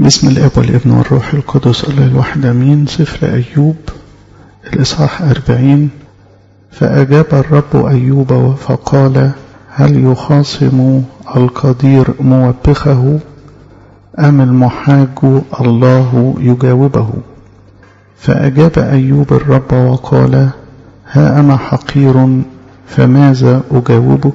بسم الاب والابن والروح القدس الله الواحد امين سفر ايوب الاصحاح اربعين فاجاب الرب ايوب فقال هل يخاصم القدير موبخه ام المحاج الله يجاوبه فاجاب ايوب الرب وقال ها انا حقير فماذا اجاوبك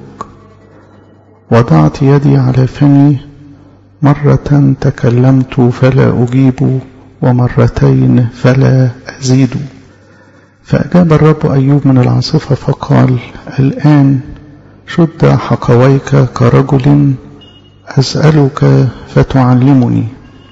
وضعت يدي على فمي مرة تكلمت فلا أجيب ومرتين فلا أزيد فأجاب الرب أيوب من العاصفة فقال الآن شد حقويك كرجل أسألك فتعلمني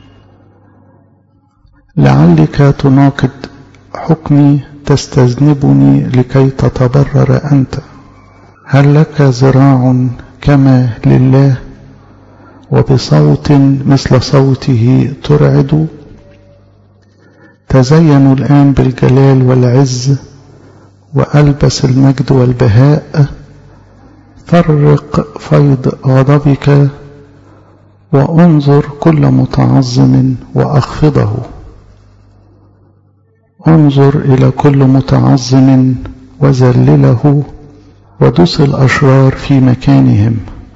لعلك تناقض حكمي تستذنبني لكي تتبرر أنت هل لك ذراع كما لله وبصوت مثل صوته ترعد تزينوا الآن بالجلال والعز وألبس المجد والبهاء فرق فيض غضبك وانظر كل متعظم وأخفضه انظر إلى كل متعظم وذلله ودس الأشرار في مكانهم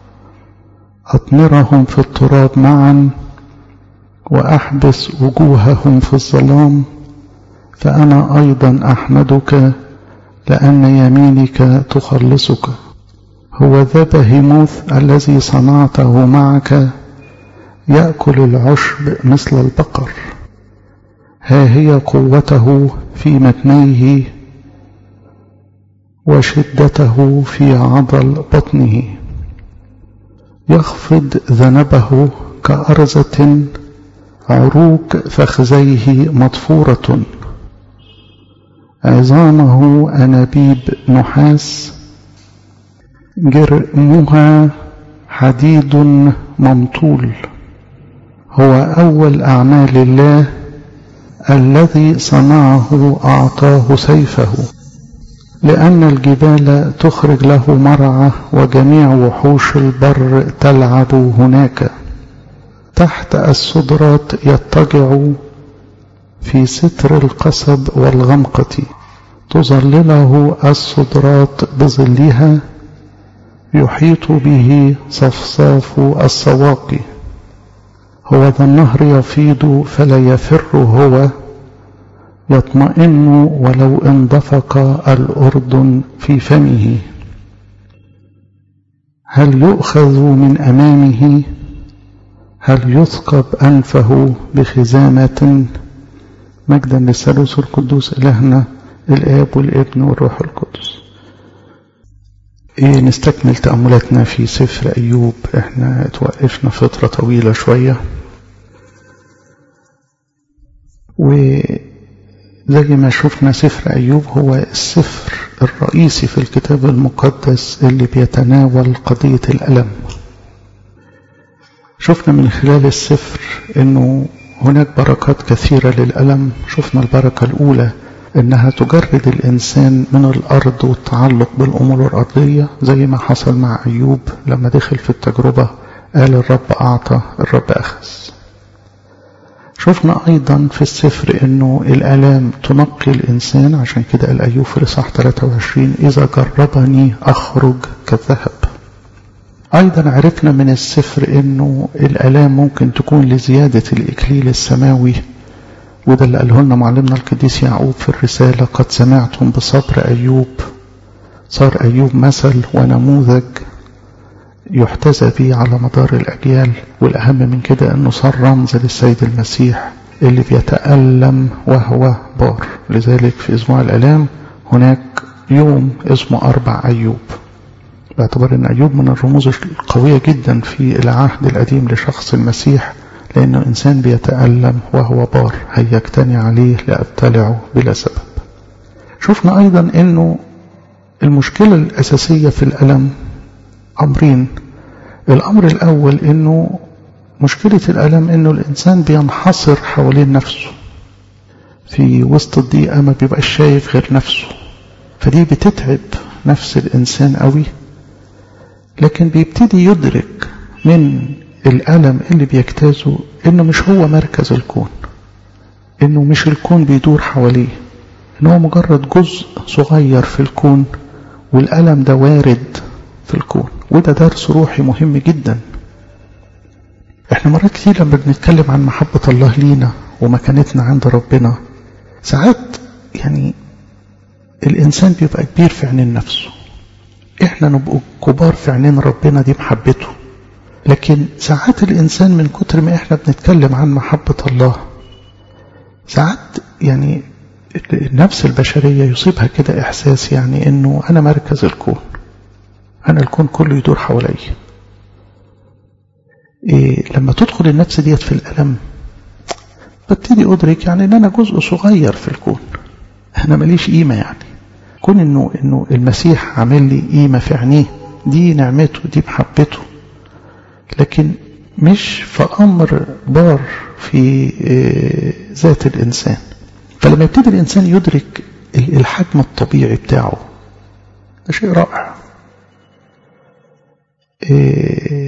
أطمرهم في التراب معا وأحبس وجوههم في الظلام فأنا أيضا أحمدك لأن يمينك تخلصك هو ذا بهيموث الذي صنعته معك يأكل العشب مثل البقر ها هي قوته في متنيه وشدته في عضل بطنه يخفض ذنبه كأرزة عروق فخذيه مضفورة عظامه أنابيب نحاس جرمها حديد ممطول هو أول أعمال الله الذي صنعه أعطاه سيفه لأن الجبال تخرج له مرعى وجميع وحوش البر تلعب هناك تحت السدرات يضطجع في ستر القصب والغمقة تظلله السدرات بظلها يحيط به صفصاف السواقي هو ذا النهر يفيض فلا يفر هو يطمئن ولو اندفق الأردن في فمه هل يؤخذ من أمامه هل يثقب أنفه بخزامة مجدا للثالوث القدوس إلهنا الآب والابن والروح القدس إيه نستكمل تأملاتنا في سفر أيوب احنا اتوقفنا فترة طويلة شوية و زي ما شفنا سفر أيوب هو السفر الرئيسي في الكتاب المقدس اللي بيتناول قضية الألم شفنا من خلال السفر أنه هناك بركات كثيرة للألم شفنا البركة الأولى أنها تجرد الإنسان من الأرض والتعلق بالأمور الأرضية زي ما حصل مع أيوب لما دخل في التجربة قال الرب أعطى الرب أخذ شفنا أيضا في السفر أنه الآلام تنقي الإنسان عشان كده قال أيوب في الإصحاح 23 إذا جربني أخرج كالذهب أيضا عرفنا من السفر أنه الآلام ممكن تكون لزيادة الإكليل السماوي وده اللي قاله لنا معلمنا القديس يعقوب في الرسالة قد سمعتم بصبر أيوب صار أيوب مثل ونموذج يحتذى به على مدار الأجيال والأهم من كده أنه صار رمز للسيد المسيح اللي بيتألم وهو بار لذلك في أسبوع الألام هناك يوم اسمه أربع أيوب باعتبار أن أيوب من الرموز القوية جدا في العهد القديم لشخص المسيح لأنه إنسان بيتألم وهو بار هيجتني عليه لأبتلعه بلا سبب شفنا أيضا أنه المشكلة الأساسية في الألم أمرين الأمر الأول أنه مشكلة الألم أنه الإنسان بينحصر حوالين نفسه في وسط الضيقة ما بيبقاش شايف غير نفسه فدي بتتعب نفس الإنسان قوي لكن بيبتدي يدرك من الألم اللي بيجتازه انه مش هو مركز الكون انه مش الكون بيدور حواليه ان هو مجرد جزء صغير في الكون والألم ده وارد في الكون وده درس روحي مهم جدا احنا مرات كتير لما بنتكلم عن محبة الله لينا ومكانتنا عند ربنا ساعات يعني الإنسان بيبقى كبير في عينين نفسه احنا نبقى كبار في عينين ربنا دي محبته لكن ساعات الإنسان من كتر ما احنا بنتكلم عن محبة الله ساعات يعني النفس البشرية يصيبها كده إحساس يعني إنه أنا مركز الكون أنا الكون كله يدور حوالي إيه لما تدخل النفس ديت في الألم ببتدي أدرك يعني إن أنا جزء صغير في الكون أنا ماليش قيمة يعني كون إنه إنه المسيح عامل لي قيمة في عينيه دي نعمته دي محبته لكن مش في أمر بار في إيه ذات الإنسان فلما يبتدي الإنسان يدرك الحجم الطبيعي بتاعه ده شيء رائع إيه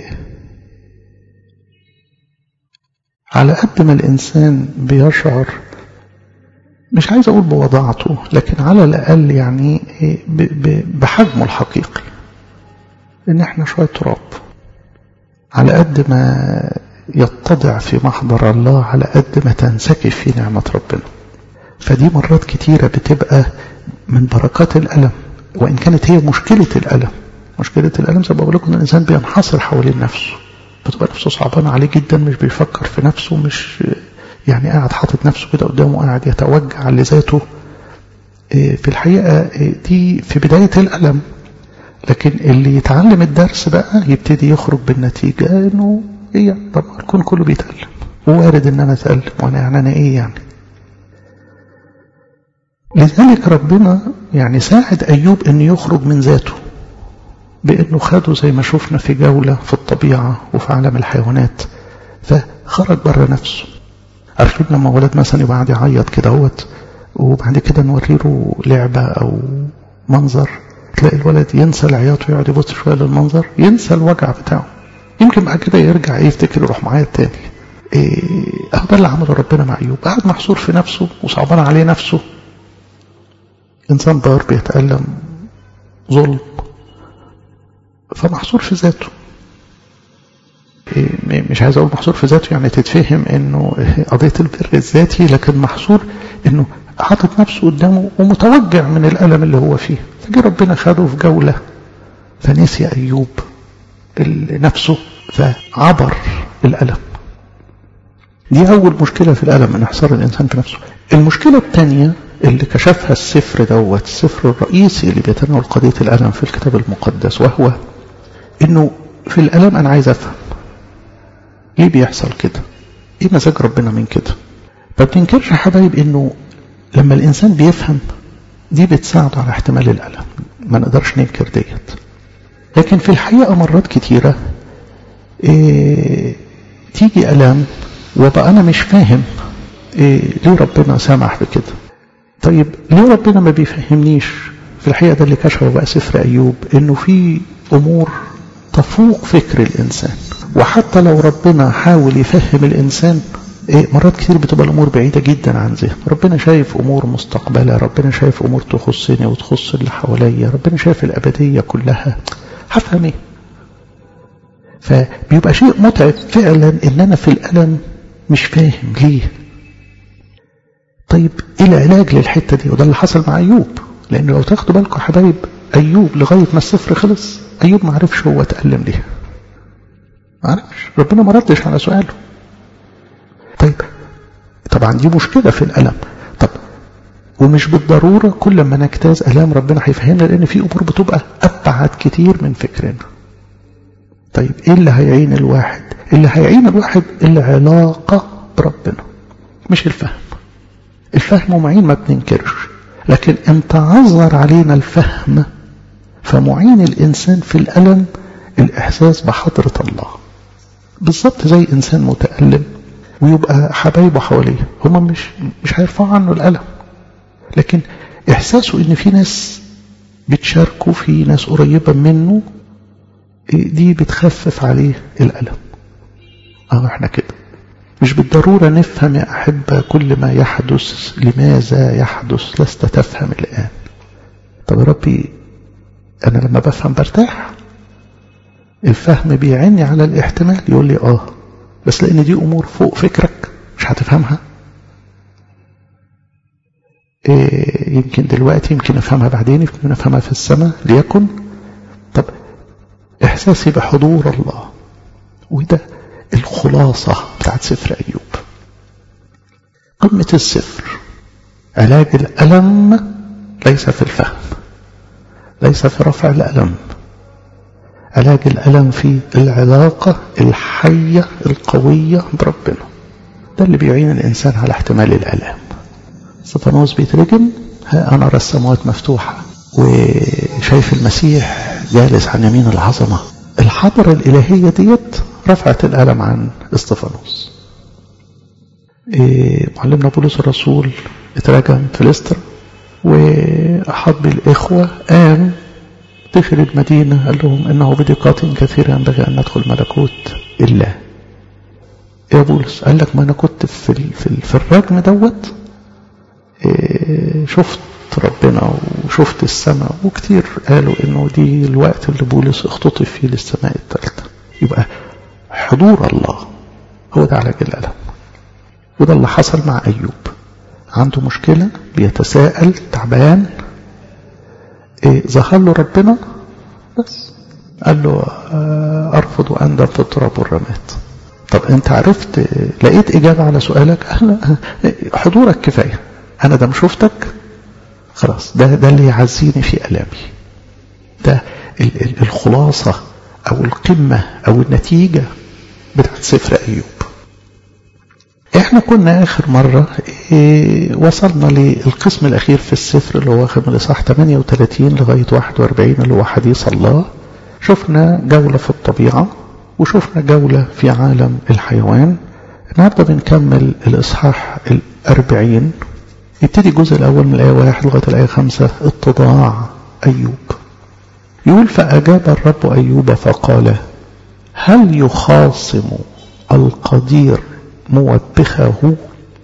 على قد ما الإنسان بيشعر مش عايز أقول بوضاعته لكن على الأقل يعني بحجمه الحقيقي إن إحنا شوية تراب على قد ما يتضع في محضر الله على قد ما تنسكف في نعمة ربنا فدي مرات كتيرة بتبقى من بركات الألم وإن كانت هي مشكلة الألم مشكلة الألم زي ما بقول لكم الإنسان بينحصر حوالين نفسه بتبقى نفسه صعبانة عليه جدا مش بيفكر في نفسه مش يعني قاعد حاطط نفسه كده قدامه قاعد يتوجع لذاته في الحقيقة دي في بداية الألم لكن اللي يتعلم الدرس بقى يبتدي يخرج بالنتيجة انه ايه طب الكون كله بيتألم ووارد ان انا اتألم وانا يعني انا ايه يعني لذلك ربنا يعني ساعد أيوب أن يخرج من ذاته بأنه خده زي ما شفنا في جولة في الطبيعة وفي عالم الحيوانات فخرج بره نفسه عارفين لما ولد مثلا يبقى قاعد يعيط كده اهوت وبعد كده نوري له لعبة أو منظر تلاقي الولد ينسى العياط ويقعد يبص شوية للمنظر ينسى الوجع بتاعه يمكن بعد كده يرجع يفتكر يروح معايا تاني ايه ده اللي عمله ربنا مع أيوب قاعد محصور في نفسه وصعبان عليه نفسه إنسان بار بيتألم ظلم فمحصور في ذاته مش عايز أقول محصور في ذاته يعني تتفهم إنه قضية البر الذاتي لكن محصور إنه حاطط نفسه قدامه ومتوجع من الألم اللي هو فيه فجي ربنا خده في جولة فنسي أيوب نفسه فعبر الألم دي أول مشكلة في الألم أن حصار الإنسان في نفسه المشكلة الثانية اللي كشفها السفر دوت السفر الرئيسي اللي بيتناول قضية الألم في الكتاب المقدس وهو إنه في الألم أنا عايز أفهم ليه بيحصل كده إيه مزاج ربنا من كده ما بننكرش يا حبايب إنه لما الإنسان بيفهم دي بتساعده على احتمال الألم ما نقدرش ننكر ديت لكن في الحقيقة مرات كتيرة إيه تيجي ألام وبقى أنا مش فاهم إيه ليه ربنا سامح بكده طيب ليه ربنا ما بيفهمنيش في الحقيقة ده اللي كشفه بقى سفر أيوب إنه في أمور تفوق فكر الإنسان وحتى لو ربنا حاول يفهم الإنسان إيه مرات كتير بتبقى الأمور بعيدة جدا عن ذهن ربنا شايف أمور مستقبلة ربنا شايف أمور تخصني وتخص اللي حواليا ربنا شايف الأبدية كلها هفهم إيه فبيبقى شيء متعب فعلا إن أنا في الألم مش فاهم ليه طيب ايه العلاج للحتة دي وده اللي حصل مع أيوب لأن لو تاخدوا بالكم حبايب أيوب لغاية ما السفر خلص أيوب ما عرفش هو اتألم ليه ما عرفش ربنا ما ردش على سؤاله طيب طبعا دي مشكلة في الألم طب ومش بالضرورة كل ما نجتاز ألام ربنا هيفهمنا لأن في أمور بتبقى أبعد كتير من فكرنا طيب إيه اللي هيعين الواحد اللي هيعين الواحد العلاقة بربنا مش الفهم الفهم معين ما بننكرش لكن ان تعذر علينا الفهم فمعين الإنسان في الألم الإحساس بحضرة الله بالظبط زي إنسان متألم ويبقى حبايبه حواليه هما مش مش هيرفعوا عنه الألم لكن إحساسه إن في ناس بتشاركه في ناس قريبة منه دي بتخفف عليه الألم اه احنا كده مش بالضرورة نفهم يا أحبة كل ما يحدث لماذا يحدث لست تفهم الآن طب يا ربي أنا لما بفهم برتاح الفهم بيعني على الاحتمال يقول لي آه بس لأن دي أمور فوق فكرك مش هتفهمها إيه يمكن دلوقتي يمكن أفهمها بعدين يمكن أفهمها في السماء ليكن طب إحساسي بحضور الله وده الخلاصة بتاعت سفر أيوب قمة السفر علاج الألم ليس في الفهم ليس في رفع الألم علاج الألم في العلاقة الحية القوية بربنا ده اللي بيعين الإنسان على احتمال الألام استفانوس بيترجم ها أنا أرى السماوات مفتوحة وشايف المسيح جالس عن يمين العظمة الحضرة الإلهية ديت رفعت الألم عن استفانوس إيه معلمنا بولس الرسول اترجم في لستر وأحط بالإخوة قام دخل المدينة قال لهم إنه بدقات كثيرة ينبغي أن ندخل ملكوت الله يا بولس قال لك ما أنا كنت في, في, في الرجم دوت إيه شفت ربنا وشفت السماء وكتير قالوا إنه دي الوقت اللي بولس اختطف فيه للسماء الثالثة يبقى حضور الله هو ده علاج الألم وده اللي حصل مع أيوب عنده مشكلة بيتساءل تعبان إيه ظهر له ربنا بس قال له أرفض وأندم في التراب والرماد طب أنت عرفت لقيت إجابة على سؤالك أهلا حضورك كفاية أنا دم شفتك خلاص ده ده اللي يعزيني في ألامي ده الخلاصة أو القمة أو النتيجة بتاعت سفر أيوب احنا كنا اخر مرة ايه وصلنا للقسم الاخير في السفر اللي هو واخد من الاصحاح 38 لغاية 41 اللي هو حديث الله شفنا جولة في الطبيعة وشفنا جولة في عالم الحيوان النهاردة بنكمل الاصحاح الاربعين يبتدي الجزء الاول من الايه واحد لغاية الايه خمسة اتضاع ايوب يقول فاجاب الرب ايوب فقال هل يخاصم القدير موبخه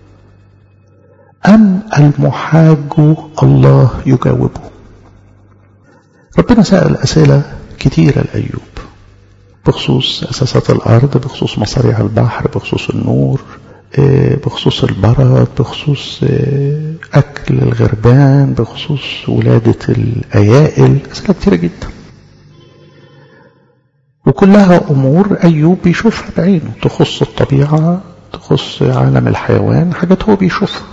أم المحاج الله يجاوبه ربنا سأل أسئلة كتيرة لأيوب بخصوص أساسات الأرض بخصوص مصاريع البحر بخصوص النور بخصوص البرد بخصوص أكل الغربان بخصوص ولادة الأيائل أسئلة كتيرة جدا وكلها أمور أيوب بيشوفها بعينه تخص الطبيعة تخص عالم الحيوان حاجات هو بيشوفها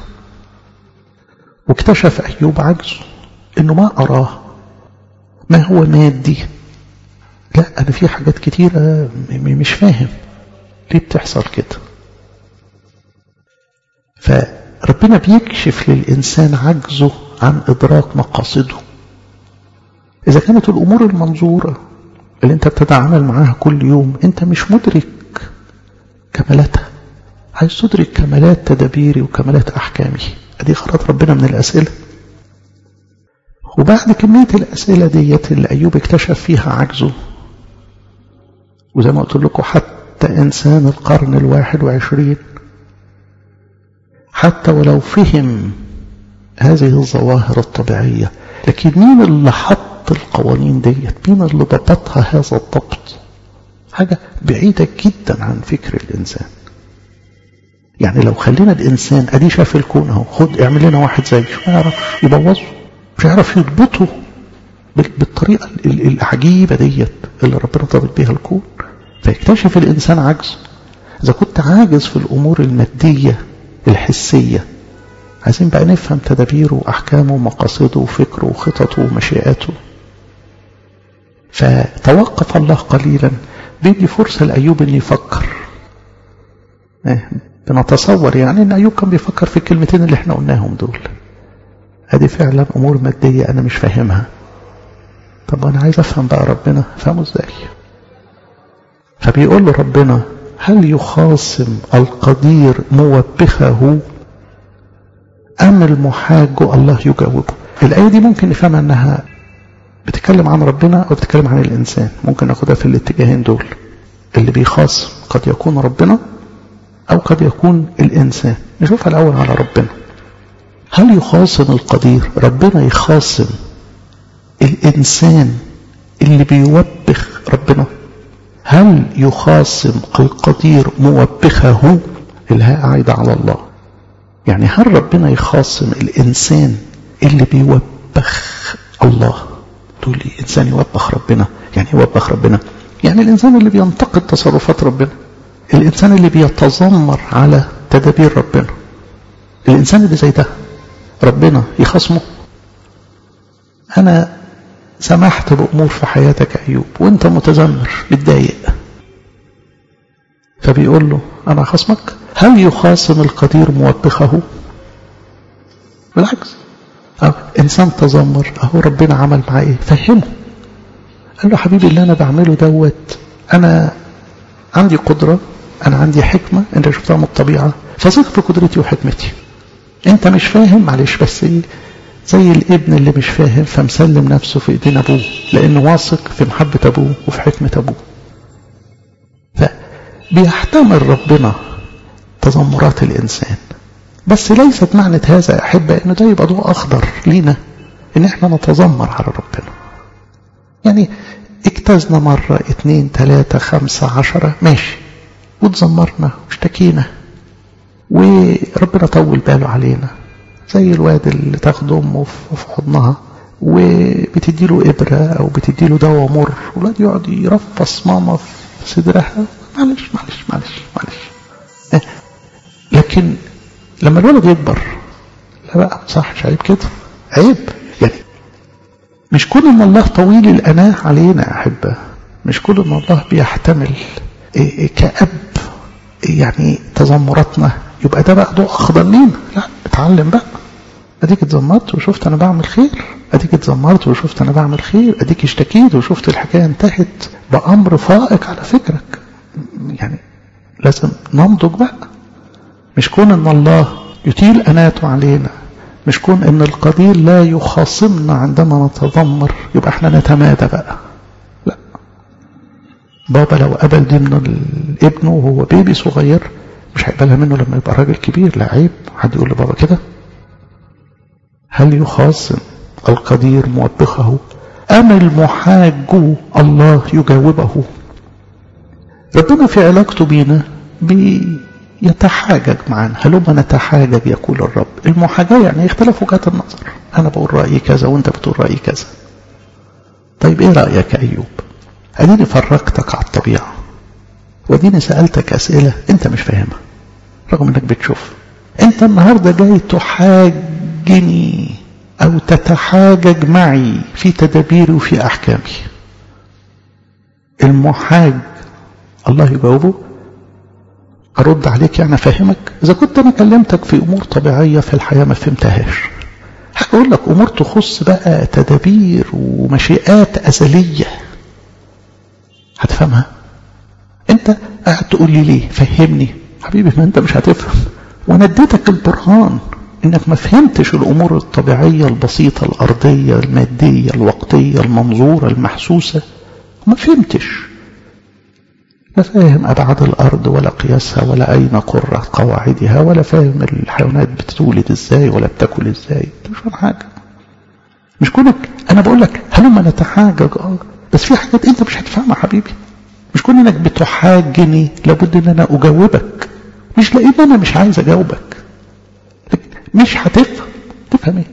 واكتشف أيوب عجزه إنه ما أراه ما هو مادي لا أنا في حاجات كتيرة مش فاهم ليه بتحصل كده فربنا بيكشف للإنسان عجزه عن إدراك مقاصده إذا كانت الأمور المنظورة اللي أنت بتتعامل معاها كل يوم أنت مش مدرك كمالاتها عايز تدرك كمالات تدابيري وكمالات أحكامي أدي خرط ربنا من الأسئلة وبعد كمية الأسئلة ديت اللي أيوب اكتشف فيها عجزه وزي ما قلت لكم حتى إنسان القرن الواحد وعشرين حتى ولو فهم هذه الظواهر الطبيعية لكن مين اللي حط القوانين ديت مين اللي ضبطها هذا الضبط حاجة بعيدة جدا عن فكر الإنسان يعني لو خلينا الإنسان أدي شاف الكون أهو خد اعمل لنا واحد زيه ما يعرفش يبوظه مش هيعرف يضبطه بالطريقة العجيبة ديت اللي ربنا ضابط بيها الكون فيكتشف الإنسان عجزه إذا كنت عاجز في الأمور المادية الحسية عايزين بقى نفهم تدابيره وأحكامه ومقاصده وفكره وخططه ومشيئاته فتوقف الله قليلا بيدي فرصة لأيوب أن يفكر بنتصور يعني أن أيوب كان بيفكر في الكلمتين اللي احنا قلناهم دول هذه فعلا أمور مادية أنا مش فاهمها طب أنا عايز أفهم بقى ربنا فهمه إزاي فبيقول له ربنا هل يخاصم القدير موبخه أم المحاج الله يجاوبه الآية دي ممكن نفهمها أنها بتتكلم عن ربنا أو بتتكلم عن الإنسان ممكن ناخدها في الاتجاهين دول اللي بيخاصم قد يكون ربنا أو قد يكون الإنسان نشوفها الأول على ربنا هل يخاصم القدير ربنا يخاصم الإنسان اللي بيوبخ ربنا هل يخاصم القدير موبخه الهاء عايدة على الله يعني هل ربنا يخاصم الإنسان اللي بيوبخ الله تقول لي إنسان يوبخ ربنا يعني يوبخ ربنا يعني الإنسان اللي بينتقد تصرفات ربنا الإنسان اللي بيتذمر على تدابير ربنا الإنسان اللي زي ده ربنا يخصمه أنا سمحت بأمور في حياتك أيوب وأنت متذمر متضايق فبيقول له أنا خصمك هل يخاصم القدير موبخه بالعكس أو إنسان تذمر أهو ربنا عمل معاه إيه فهمه قال له حبيبي اللي أنا بعمله دوت أنا عندي قدرة أنا عندي حكمة أنت شفتها من الطبيعة فثق في قدرتي وحكمتي أنت مش فاهم معلش بس إيه زي الابن اللي مش فاهم فمسلم نفسه في ايدين ابوه لانه واثق في محبة ابوه وفي حكمة ابوه فبيحتمل ربنا تذمرات الانسان بس ليست معنى هذا يا احبة انه ده يبقى ضوء اخضر لينا ان احنا نتذمر على ربنا يعني اجتزنا مرة اتنين تلاتة خمسة عشرة ماشي وتذمرنا واشتكينا وربنا طول باله علينا زي الواد اللي تاخد امه في حضنها وبتدي له ابره او بتدي له دواء مر والواد يقعد يرفص ماما في صدرها معلش معلش معلش معلش اه. لكن لما الولد يكبر لا بقى صح مش عيب كده عيب يعني مش كل ان الله طويل الاناه علينا يا احبه مش كل ان الله بيحتمل إيه إيه كأب يعني تذمراتنا يبقى ده بقى ضوء اخضر لينا لا اتعلم بقى اديك اتذمرت وشفت انا بعمل خير اديك اتذمرت وشفت انا بعمل خير اديك اشتكيت وشفت الحكايه انتهت بامر فائق على فكرك يعني لازم ننضج بقى مش كون ان الله يطيل اناته علينا مش كون ان القدير لا يخاصمنا عندما نتذمر يبقى احنا نتمادى بقى لا بابا لو قبل دي من ابنه وهو بيبي صغير مش هيقبلها منه لما يبقى راجل كبير لا عيب حد يقول لبابا كده هل يخاصم القدير موبخه أم المحاج الله يجاوبه ربنا في علاقته بينا بيتحاجج معانا هلما نتحاجج يقول الرب المحاجاة يعني اختلاف وجهات النظر أنا بقول رأيي كذا وأنت بتقول رأيي كذا طيب إيه رأيك يا أيوب أديني فرقتك على الطبيعة وديني سألتك أسئلة أنت مش فاهمها رغم أنك بتشوف أنت النهاردة جاي تحاجني أو تتحاجج معي في تدابيري وفي أحكامي المحاج الله يجاوبه أرد عليك يعني أفهمك إذا كنت أنا كلمتك في أمور طبيعية في الحياة ما فهمتهاش هقول لك أمور تخص بقى تدابير ومشيئات أزلية هتفهمها أنت قاعد تقول لي ليه فهمني حبيبي ما أنت مش هتفهم وأنا اديتك البرهان انك ما فهمتش الامور الطبيعيه البسيطه الارضيه الماديه الوقتيه المنظوره المحسوسه ما فهمتش لا فاهم ابعاد الارض ولا قياسها ولا اين قرة قواعدها ولا فاهم الحيوانات بتولد ازاي ولا بتاكل ازاي مش فاهم حاجه مش كونك انا بقول لك هلما نتحاجج اه بس في حاجات انت مش هتفهمها حبيبي مش كون انك بتحاجني لابد ان انا اجاوبك مش لان انا مش عايز اجاوبك مش هتفهم تفهم ايه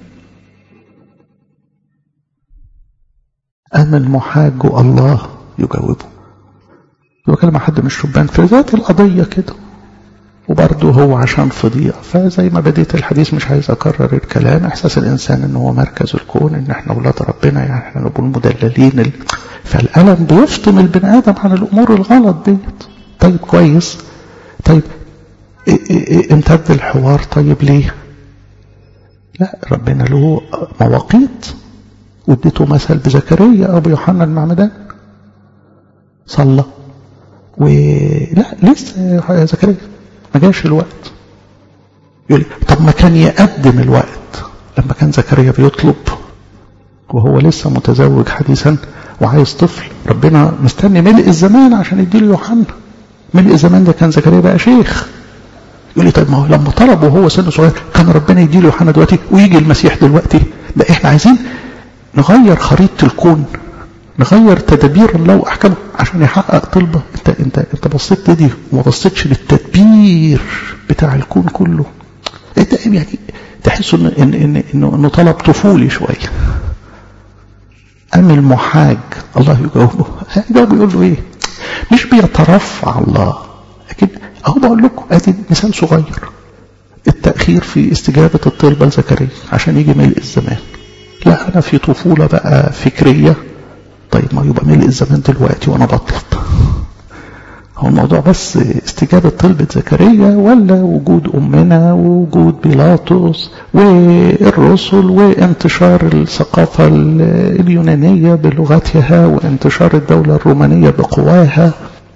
أما المحاج الله يجاوبه بكلم حد من الشبان في ذات القضية كده وبرضه هو عشان فضيع فزي ما بديت الحديث مش عايز أكرر الكلام إحساس الإنسان إن هو مركز الكون إن إحنا أولاد ربنا يعني إحنا نبقى المدللين ال... فالألم بيفطم البني آدم عن الأمور الغلط ديت طيب كويس طيب إيه إيه إيه امتد الحوار طيب ليه لا ربنا له مواقيت واديته مثل بزكريا ابو يوحنا المعمدان صلى ولا لسه زكريا ما جاش الوقت يقول لي طب ما كان يقدم الوقت لما كان زكريا بيطلب وهو لسه متزوج حديثا وعايز طفل ربنا مستني ملء الزمان عشان يديله يوحنا ملء الزمان ده كان زكريا بقى شيخ يقول لي طيب ما هو لما طلب وهو سنه صغير كان ربنا يديله يوحنا دلوقتي ويجي المسيح دلوقتي لا احنا عايزين نغير خريطة الكون نغير تدابير الله واحكامه عشان يحقق طلبه انت انت انت بصيت لدي وما بصيتش للتدبير بتاع الكون كله انت يعني تحس ان ان ان انه انه طلب طفولي شويه ام المحاج الله يجاوبه ده بيقول له ايه مش بيترفع الله لكن اهو بقول لكم ادي مثال صغير التاخير في استجابه الطلبه لزكريا عشان يجي ملء الزمان لا انا في طفوله بقى فكريه طيب ما يبقى ملء الزمان دلوقتي وانا بطلب هو الموضوع بس استجابة طلبة زكريا ولا وجود أمنا ووجود بيلاطس والرسل وانتشار الثقافة اليونانية بلغتها وانتشار الدولة الرومانية بقواها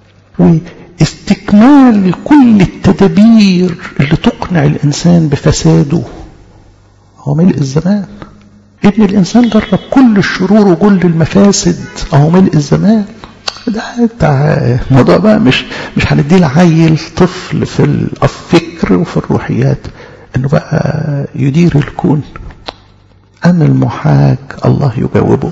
واستكمال كل التدابير اللي تقنع الإنسان بفساده هو ملء الزمان إن الإنسان جرب كل الشرور وكل المفاسد أهو ملء الزمان ده بتاع الموضوع بقى مش مش هنديه لعيل طفل في الفكر وفي الروحيات انه بقى يدير الكون ام المحاك الله يجاوبه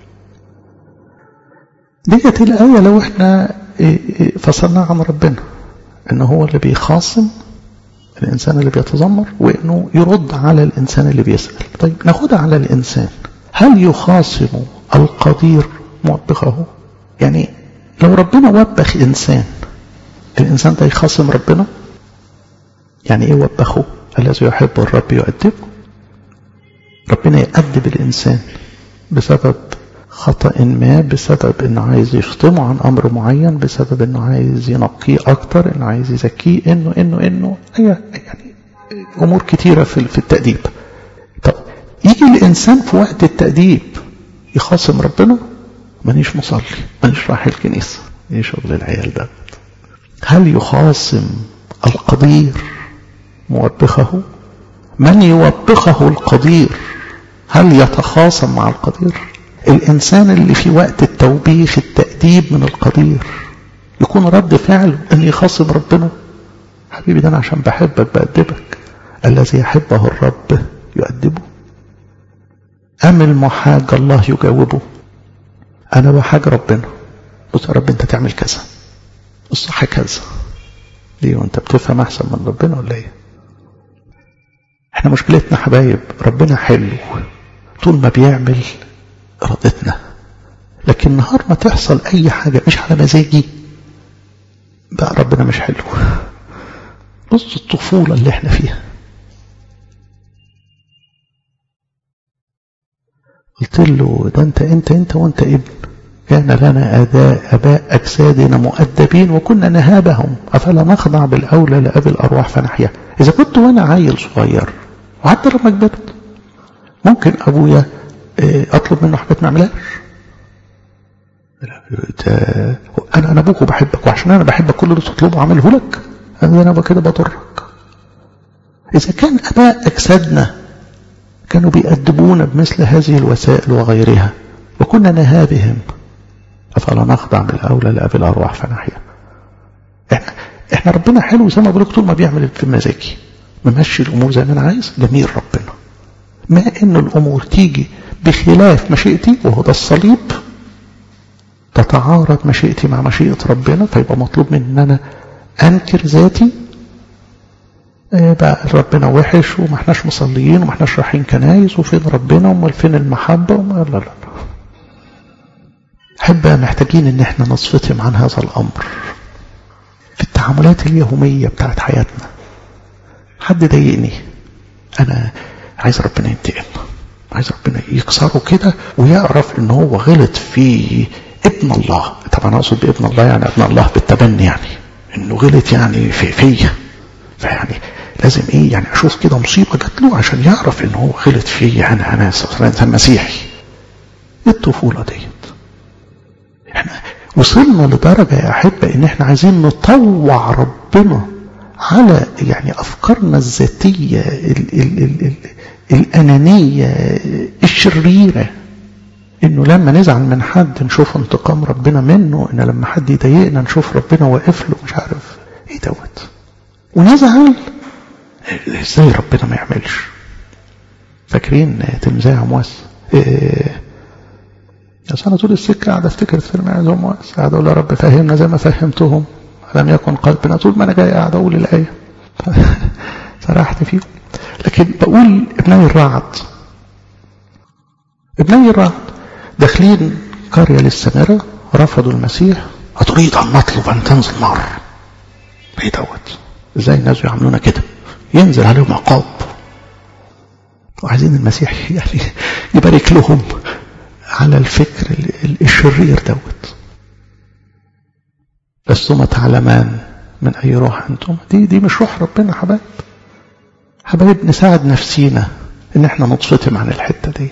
ديت الآية لو احنا فصلناها عن ربنا ان هو اللي بيخاصم الإنسان اللي بيتذمر وإنه يرد على الإنسان اللي بيسأل طيب ناخدها على الإنسان هل يخاصم القدير موبخه يعني لو ربنا وبخ إنسان الإنسان ده يخاصم ربنا يعني إيه وبخه الذي يحب الرب يؤدبه ربنا يأدب الإنسان بسبب خطأ ما بسبب انه عايز يفطمه عن امر معين بسبب انه عايز ينقيه اكتر انه عايز يزكيه انه انه انه يعني امور كتيرة في في التأديب طب يجي الانسان في وقت التأديب يخاصم ربنا مانيش مصلي مانيش رايح الكنيسة ايه شغل العيال ده هل يخاصم القدير موبخه من يوبخه القدير هل يتخاصم مع القدير الإنسان اللي في وقت التوبيخ التأديب من القدير يكون رد فعله أن يخاصم ربنا حبيبي ده أنا عشان بحبك بأدبك الذي يحبه الرب يؤدبه أم المحاج الله يجاوبه أنا بحاج ربنا بص يا رب أنت تعمل كذا الصح كذا ليه وأنت بتفهم أحسن من ربنا ولا إيه احنا مشكلتنا حبايب ربنا حلو طول ما بيعمل إرادتنا لكن نهار ما تحصل أي حاجة مش على مزاجي بقى ربنا مش حلو بص الطفولة اللي احنا فيها قلت له ده انت انت انت وانت ابن كان لنا أداء أباء أجسادنا مؤدبين وكنا نهابهم أفلا نخضع بالأولى لأبي الأرواح فنحيا إذا كنت وأنا عيل صغير وحتى لما كبرت ممكن أبويا اطلب منه حاجات ما يعملهاش انا انا ابوك وبحبك وعشان انا بحبك كل اللي تطلبه اعمله لك انا انا كده بضرك اذا كان اباء اجسادنا كانوا بيأدبونا بمثل هذه الوسائل وغيرها وكنا نهابهم افلا نخضع بالاولى لابي الارواح فنحيا احنا احنا ربنا حلو زي ما بقول طول ما بيعمل في مزاجي ممشي الامور زي ما انا عايز جميل ربنا ما ان الامور تيجي بخلاف مشيئتي وهو ده الصليب تتعارض مشيئتي مع مشيئة ربنا فيبقى مطلوب مني ان انا انكر ذاتي بقى ربنا وحش وما احناش مصليين وما احناش رايحين كنايس وفين ربنا ومال فين المحبة وما لا لا حب محتاجين ان احنا نصفتهم عن هذا الامر في التعاملات اليومية بتاعت حياتنا حد ضايقني انا عايز ربنا ينتقم عايز ربنا يكسره كده ويعرف ان هو غلط في ابن الله طبعا اقصد بابن الله يعني ابن الله بالتبني يعني انه غلط يعني في فيا فيعني لازم ايه يعني اشوف كده مصيبه جات له عشان يعرف ان هو غلط فيا انا انا انسان مسيحي الطفوله ديت احنا وصلنا لدرجه يا احبه ان احنا عايزين نطوع ربنا على يعني افكارنا الذاتيه ال ال ال ال الأنانية الشريرة إنه لما نزعل من حد نشوف انتقام ربنا منه إن لما حد يضايقنا نشوف ربنا واقف له مش عارف إيه دوت ونزعل ازاي ربنا ما يعملش فاكرين تلميذي عمواس إيه بس انا طول السكه قاعد افتكر فيلم عايز عمواس قاعد اقول يا رب فهمنا زي ما فهمتهم لم يكن قلبنا طول ما انا جاي قاعد اقول الايه سرحت فيه لكن بقول ابني الرعد ابني الرعد داخلين قريه للسامره رفضوا المسيح أتريد أن نطلب أن تنزل نار ايه دوت ازاي الناس يعملونا كده ينزل عليهم عقاب وعايزين المسيح يعني يبارك لهم على الفكر الشرير دوت لستما تعلمان من أي روح أنتم دي دي مش روح ربنا حبايب حبايب نساعد نفسينا إن احنا نتفطم عن الحتة ديت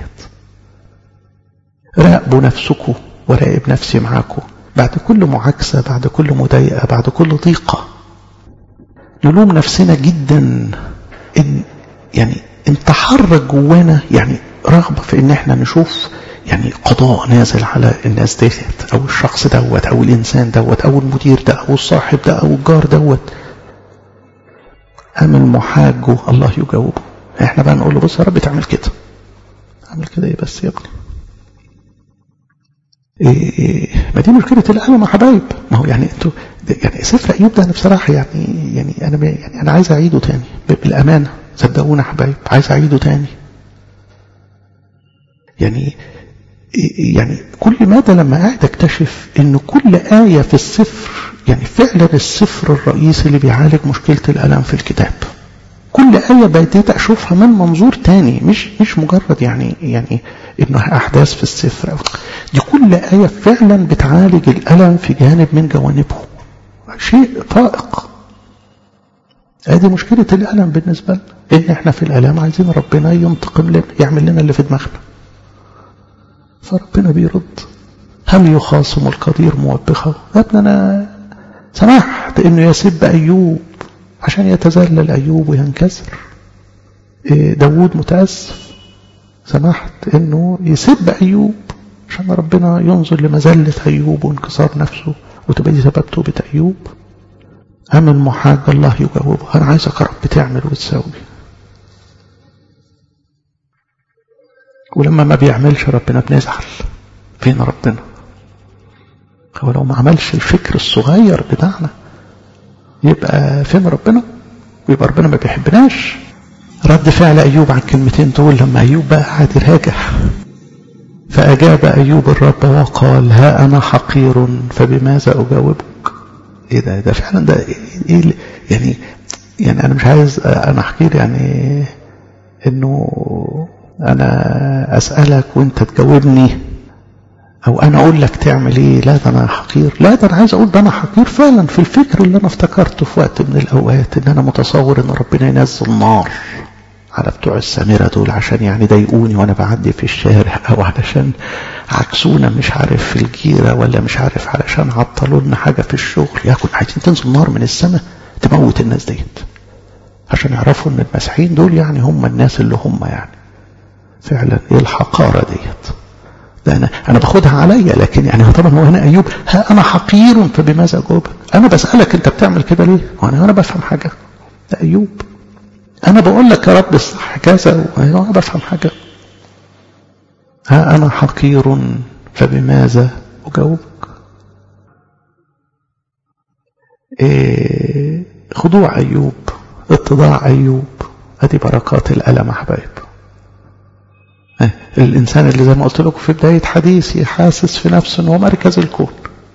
راقبوا نفسكم وراقب نفسي معاكم بعد كل معاكسة بعد كل مضايقة بعد كل ضيقة نلوم نفسنا جدا إن يعني ان تحرك جوانا يعني رغبة في ان احنا نشوف يعني قضاء نازل على الناس ديت او الشخص دوت او الانسان دوت او المدير ده او الصاحب ده او الجار دوت امن محاجه الله يجاوبه احنا بقى نقول له بص يا رب تعمل كده اعمل كده ايه بس يا ابني إيه إيه ما دي مشكله القلم يا حبايب ما هو يعني انتوا يعني سفر ايوب ده انا بصراحه يعني يعني انا يعني انا عايز اعيده تاني بالامانه صدقونا حبايب عايز اعيده تاني يعني يعني كل مدى لما قاعد اكتشف ان كل آية في السفر يعني فعلا السفر الرئيسي اللي بيعالج مشكلة الألم في الكتاب كل آية بديت أشوفها من منظور تاني مش مش مجرد يعني يعني إنها أحداث في السفر دي كل آية فعلا بتعالج الألم في جانب من جوانبه شيء فائق ادي مشكلة الألم بالنسبة لنا إن إحنا في الألم عايزين ربنا ينتقم لنا يعمل لنا اللي في دماغنا فربنا بيرد هل يخاصم القدير موبخه يا ابني أنا سمحت إنه يسب أيوب عشان يتذلل أيوب وينكسر داود متأسف سمحت إنه يسب أيوب عشان ربنا ينظر لمذلة أيوب وانكسار نفسه وتبقى دي سبب توبة أيوب أمن محاج الله يجاوبه أنا عايزك يا رب تعمل وتسوي ولما ما بيعملش ربنا بنزعل فين ربنا هو لو ما عملش الفكر الصغير بتاعنا يبقى فين ربنا ويبقى ربنا ما بيحبناش رد فعل أيوب عن الكلمتين دول لما أيوب بقى قاعد يراجع فأجاب أيوب الرب وقال ها أنا حقير فبماذا أجاوبك إيه ده ده فعلا ده إيه يعني يعني أنا مش عايز أنا حقير يعني إنه أنا أسألك وأنت تجاوبني أو أنا أقول لك تعمل إيه لا ده أنا حقير لا ده أنا عايز أقول ده أنا حقير فعلا في الفكر اللي أنا افتكرته في وقت من الأوقات إن أنا متصور إن ربنا ينزل نار على بتوع السامرة دول عشان يعني ضايقوني وأنا بعدي في الشارع أو علشان عكسونا مش عارف في الجيرة ولا مش عارف علشان عطلوا لنا حاجة في الشغل يكون عايزين تنزل نار من السماء تموت الناس ديت عشان يعرفوا إن المسيحيين دول يعني هم الناس اللي هم يعني فعلا ايه الحقارة ديت ده أنا, أنا باخدها عليا لكن يعني طبعا هو هنا أيوب ها أنا حقير فبماذا أجاوبك أنا بسألك أنت بتعمل كده ليه وأنا أنا بفهم حاجة ده أيوب أنا بقول لك يا رب الصح كذا وأنا بفهم حاجة ها أنا حقير فبماذا أجاوبك إيه خضوع أيوب اتضاع أيوب أدي بركات الألم يا حبايب الإنسان اللي زي ما قلت لكم في بداية حديثي حاسس في نفسه أنه مركز الكون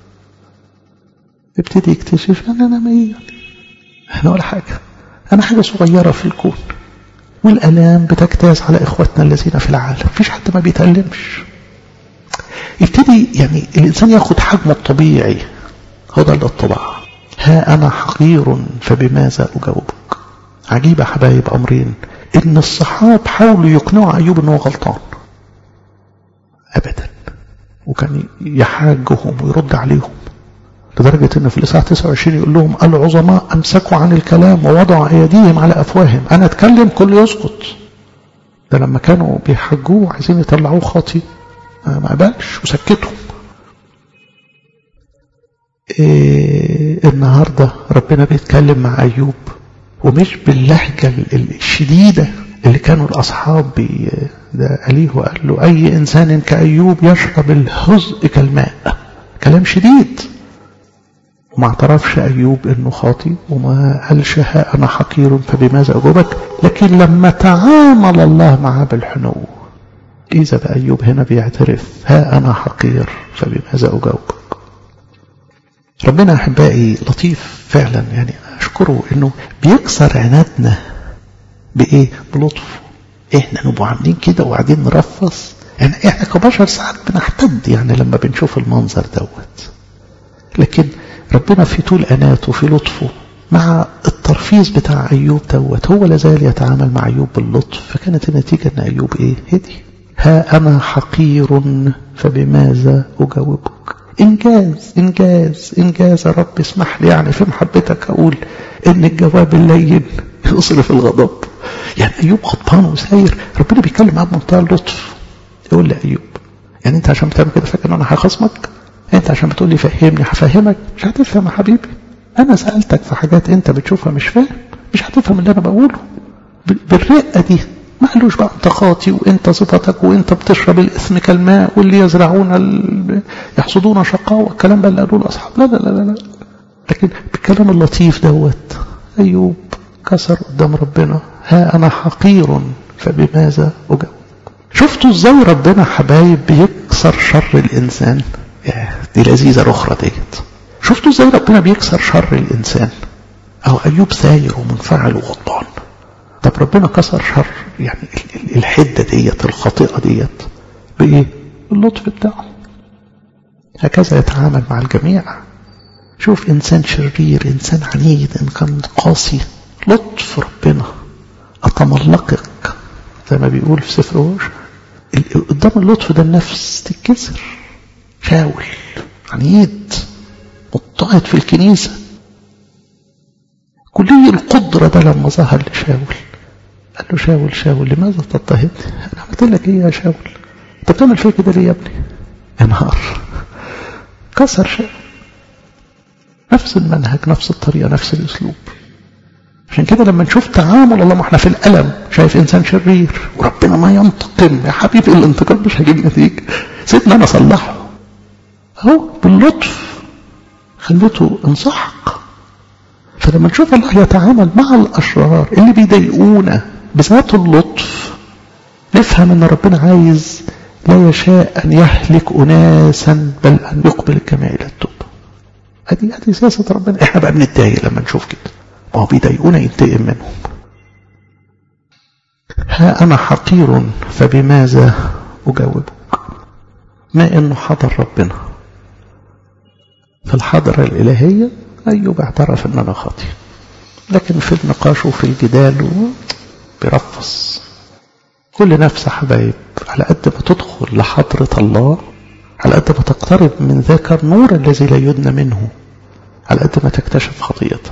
يبتدي يكتشف أن أنا ميت أنا ولا حاجة أنا حاجة صغيرة في الكون والألام بتجتاز على إخواتنا الذين في العالم مفيش حد ما بيتألمش يبتدي يعني الإنسان ياخد حجمه الطبيعي هو ده الاتباع ها أنا حقير فبماذا أجاوبك عجيبة حبايب أمرين إن الصحاب حاولوا يقنعوا أيوب أنه غلطان أبدا وكان يحاجهم ويرد عليهم لدرجة أن في الإصحاح 29 يقول لهم العظماء أمسكوا عن الكلام ووضعوا أيديهم على أفواههم أنا أتكلم كل يسقط ده لما كانوا بيحجوه عايزين يطلعوه خاطي ما قبلش وسكتهم إيه النهاردة ربنا بيتكلم مع أيوب ومش باللهجة الشديدة اللي كانوا الأصحاب بي ده أليه وقال له أي إنسان كأيوب يشرب الهزء كالماء كلام شديد وما اعترفش أيوب أنه خاطي وما قالش ها أنا حقير فبماذا أجوبك لكن لما تعامل الله معاه بالحنو إذا بأيوب هنا بيعترف ها أنا حقير فبماذا أجاوبك ربنا أحبائي لطيف فعلا يعني أشكره أنه بيكسر عنادنا بإيه بلطف إحنا نبقى عاملين كده وقاعدين نرفص يعني إحنا كبشر ساعات بنحتد يعني لما بنشوف المنظر دوت لكن ربنا في طول أناته في لطفه مع الترفيز بتاع أيوب دوت هو لازال يتعامل مع أيوب باللطف فكانت النتيجة أن أيوب إيه هدي ها أنا حقير فبماذا أجاوبك إنجاز إنجاز إنجاز يا رب اسمح لي يعني في محبتك أقول إن الجواب اللين يصرف الغضب يعني أيوب غضبان وساير ربنا بيتكلم معاه بمنتهى اللطف يقول لأيوب يعني أنت عشان بتعمل كده فاكر إن أنا هخصمك أنت عشان بتقول لي فهمني هفهمك مش هتفهم يا حبيبي أنا سألتك في حاجات أنت بتشوفها مش فاهم مش هتفهم اللي أنا بقوله بالرقة دي ما قالوش بقى انت خاطي وانت صفتك وانت بتشرب الاثم كالماء واللي يزرعون ال... يحصدون شقاوة الكلام بقى اللي قالوه الاصحاب لا لا لا لا لكن بالكلام اللطيف دوت ايوب كسر قدام ربنا ها انا حقير فبماذا اجاوب شفتوا ازاي ربنا حبايب بيكسر شر الانسان دي لذيذه الاخرى ديت شفتوا ازاي ربنا بيكسر شر الانسان اهو ايوب ساير ومنفعل وغضبان طب ربنا كسر شر يعني الحدة ديت الخاطئة ديت بإيه؟ باللطف بتاعه هكذا يتعامل مع الجميع شوف إنسان شرير إنسان عنيد إن كان قاسي لطف ربنا أتملقك زي ما بيقول في سفر هوش قدام اللطف ده النفس تتكسر شاول عنيد مضطهد في الكنيسة كلي القدرة ده لما ظهر لشاول قال له شاول شاول لماذا تضطهدني انا عملت لك ايه يا شاول انت بتعمل فيا كده ليه يا ابني انهار كسر شاول نفس المنهج نفس الطريقة نفس الاسلوب عشان كده لما نشوف تعامل الله ما احنا في الألم شايف إنسان شرير وربنا ما ينتقم يا حبيبي الانتقام مش هيجيب نتيجة سيبنا أنا أصلحه أهو باللطف خليته انصحق فلما نشوف الله يتعامل مع الأشرار اللي بيضايقونا بذات اللطف نفهم ان ربنا عايز لا يشاء أن يهلك أناسا بل أن يقبل الجميع إلى التوبة هذه هذه سياسة ربنا احنا بقى بنتضايق لما نشوف كده ما هو بيضايقونا ينتقم منهم ها أنا حقير فبماذا أجاوبك ما إنه حضر ربنا في الحضرة الإلهية أيوب اعترف أن أنا خاطئ لكن في النقاش وفي الجدال بيرفص كل نفس حبايب على قد ما تدخل لحضرة الله على قد ما تقترب من ذاك النور الذي لا يدنى منه على قد ما تكتشف خطيئته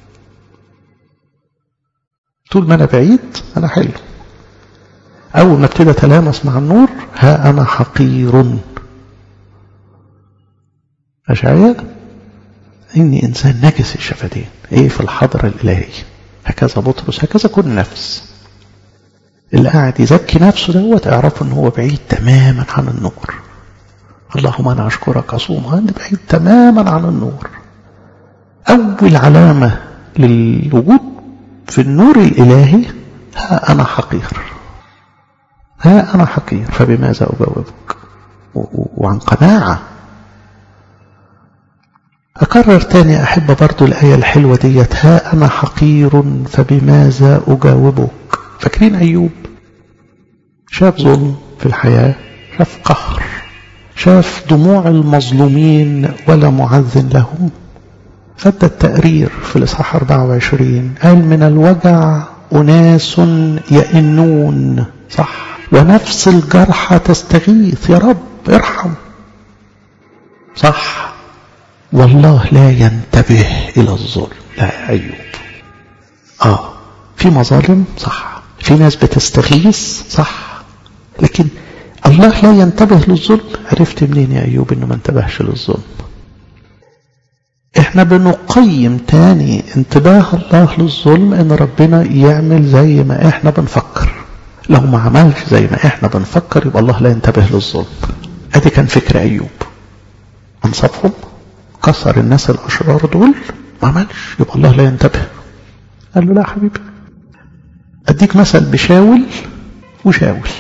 طول ما أنا بعيد أنا حلو أول ما ابتدى أتلامس مع النور ها أنا حقير أشعياء إني إنسان نجس الشفتين إيه في الحضرة الإلهية هكذا بطرس هكذا كل نفس اللي قاعد يزكي نفسه دوت اعرفوا ان هو بعيد تماما عن النور اللهم انا اشكرك اصوم انا بعيد تماما عن النور اول علامه للوجود في النور الالهي ها انا حقير ها انا حقير فبماذا اجاوبك وعن قناعه أكرر تاني أحب برضو الآية الحلوة ديت ها أنا حقير فبماذا أجاوبك فاكرين أيوب شاف ظلم في الحياة شاف قهر شاف دموع المظلومين ولا معذن لهم فدى التقرير في الإصحاح 24 قال من الوجع أناس يئنون صح ونفس الجرحى تستغيث يا رب ارحم صح والله لا ينتبه إلى الظلم لا يا أيوب آه في مظالم صح في ناس بتستغيث صح لكن الله لا ينتبه للظلم عرفت منين يا أيوب إنه ما انتبهش للظلم احنا بنقيم تاني انتباه الله للظلم ان ربنا يعمل زي ما احنا بنفكر لو ما عملش زي ما احنا بنفكر يبقى الله لا ينتبه للظلم ادي كان فكر ايوب انصفهم كسر الناس الاشرار دول ما عملش يبقى الله لا ينتبه قال له لا حبيبي اديك مثل بشاول وشاول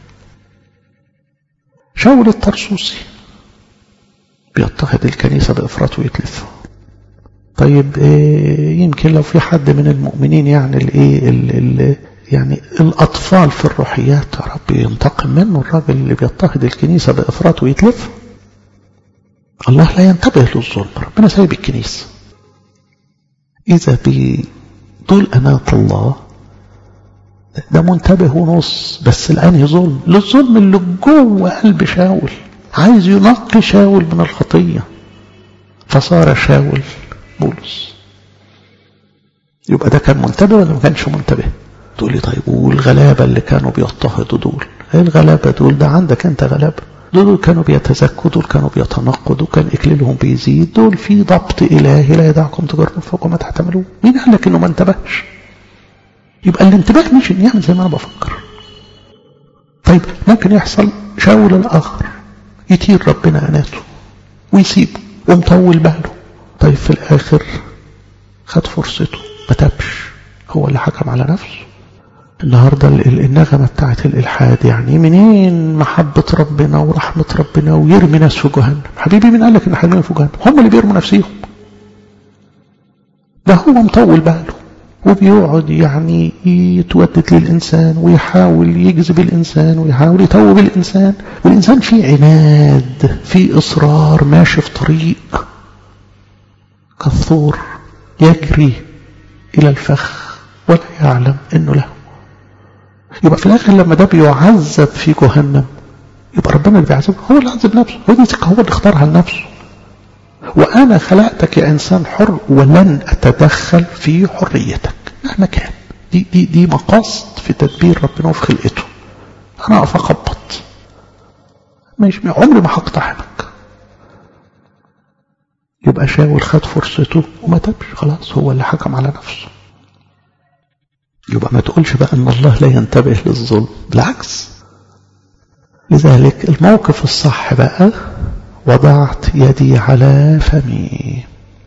شاول الطرسوسي بيضطهد الكنيسة بإفراط ويتلف طيب إيه يمكن لو في حد من المؤمنين يعني الايه يعني الأطفال في الروحيات يا رب ينتقم منه الراجل اللي بيضطهد الكنيسة بإفراط ويتلف الله لا ينتبه للظلم ربنا سايب الكنيسة إذا بدول أناة الله ده منتبه ونص بس الآن ظلم للظلم اللي جوه قلب شاول عايز ينقي شاول من الخطية فصار شاول بولس يبقى ده كان منتبه ولا ما كانش منتبه تقول لي طيب والغلابة اللي كانوا بيضطهدوا دول ايه الغلابة دول ده عندك انت غلابة دول كانوا بيتزكوا دول كانوا بيتنقوا دول كان اكليلهم بيزيد دول في ضبط الهي لا يدعكم تجربوا فوق ما تحتملوه مين قال لك انه ما انتبهش يبقى الانتباه مش ان يعمل زي ما انا بفكر طيب ممكن يحصل شاول الاخر يطير ربنا اناته ويسيبه ومطول باله طيب في الاخر خد فرصته ما تابش هو اللي حكم على نفسه النهارده النغمه بتاعت الالحاد يعني منين محبه ربنا ورحمه ربنا ويرمي ناس في جهنم حبيبي مين قال لك ان حرمين في جهنم هم اللي بيرموا نفسيهم ده هو مطول باله وبيقعد يعني يتودد للإنسان ويحاول يجذب الإنسان ويحاول يتوب الإنسان والإنسان فيه عناد فيه إصرار ماشي في طريق كالثور يجري إلى الفخ ولا يعلم إنه له يبقى في الآخر لما ده بيعذب في جهنم يبقى ربنا اللي بيعذبه هو اللي عذب نفسه هو دي هو اللي اختارها لنفسه وأنا خلقتك يا إنسان حر ولن أتدخل في حريتك مهما كان دي, دي, دي مقاصد في تدبير ربنا وفي خلقته أنا أقف أخبط مش عمري ما هقتحمك يبقى شاول خد فرصته وما تبش خلاص هو اللي حكم على نفسه يبقى ما تقولش بقى ان الله لا ينتبه للظلم بالعكس لذلك الموقف الصح بقى وضعت يدي على فمي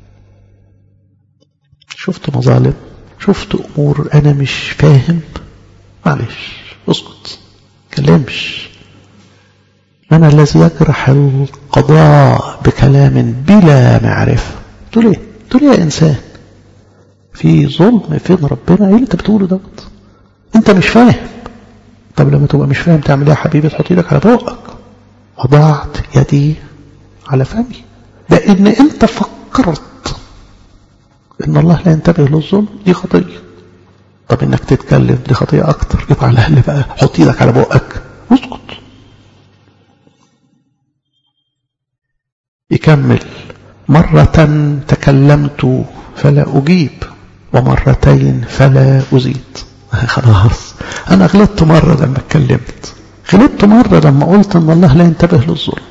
شفت مظالم شفت امور انا مش فاهم معلش اسكت كلمش من الذي يجرح القضاء بكلام بلا معرفة تقول ايه تقول يا انسان في ظلم فين ربنا ايه اللي انت بتقوله دوت انت مش فاهم طب لما تبقى مش فاهم تعمل ايه يا حبيبي تحط ايدك على بقك وضعت يدي على فمي لان انت فكرت ان الله لا ينتبه للظلم دي خطيه طب انك تتكلم دي خطيه اكتر يبقى على الاقل بقى حط ايدك على بقك واسكت يكمل مرة تكلمت فلا أجيب ومرتين فلا أزيد خلاص أنا غلطت مرة لما اتكلمت غلطت مرة لما قلت أن الله لا ينتبه للظلم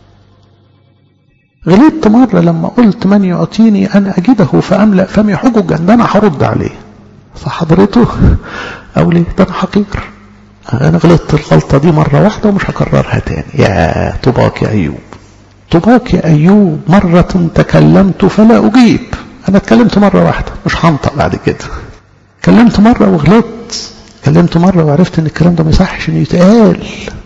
غلطت مرة لما قلت من يعطيني أن أجده فأملأ فمي حججا ده أنا هرد عليه فحضرته أو ليه ده أنا حقير أنا غلطت الغلطة دي مرة واحدة ومش هكررها تاني يا طباك يا أيوب طباك يا أيوب مرة تكلمت فلا أجيب أنا اتكلمت مرة واحدة مش هنطق بعد كده كلمت مرة وغلطت كلمت مرة وعرفت ان الكلام ده ما يصحش انه يتقال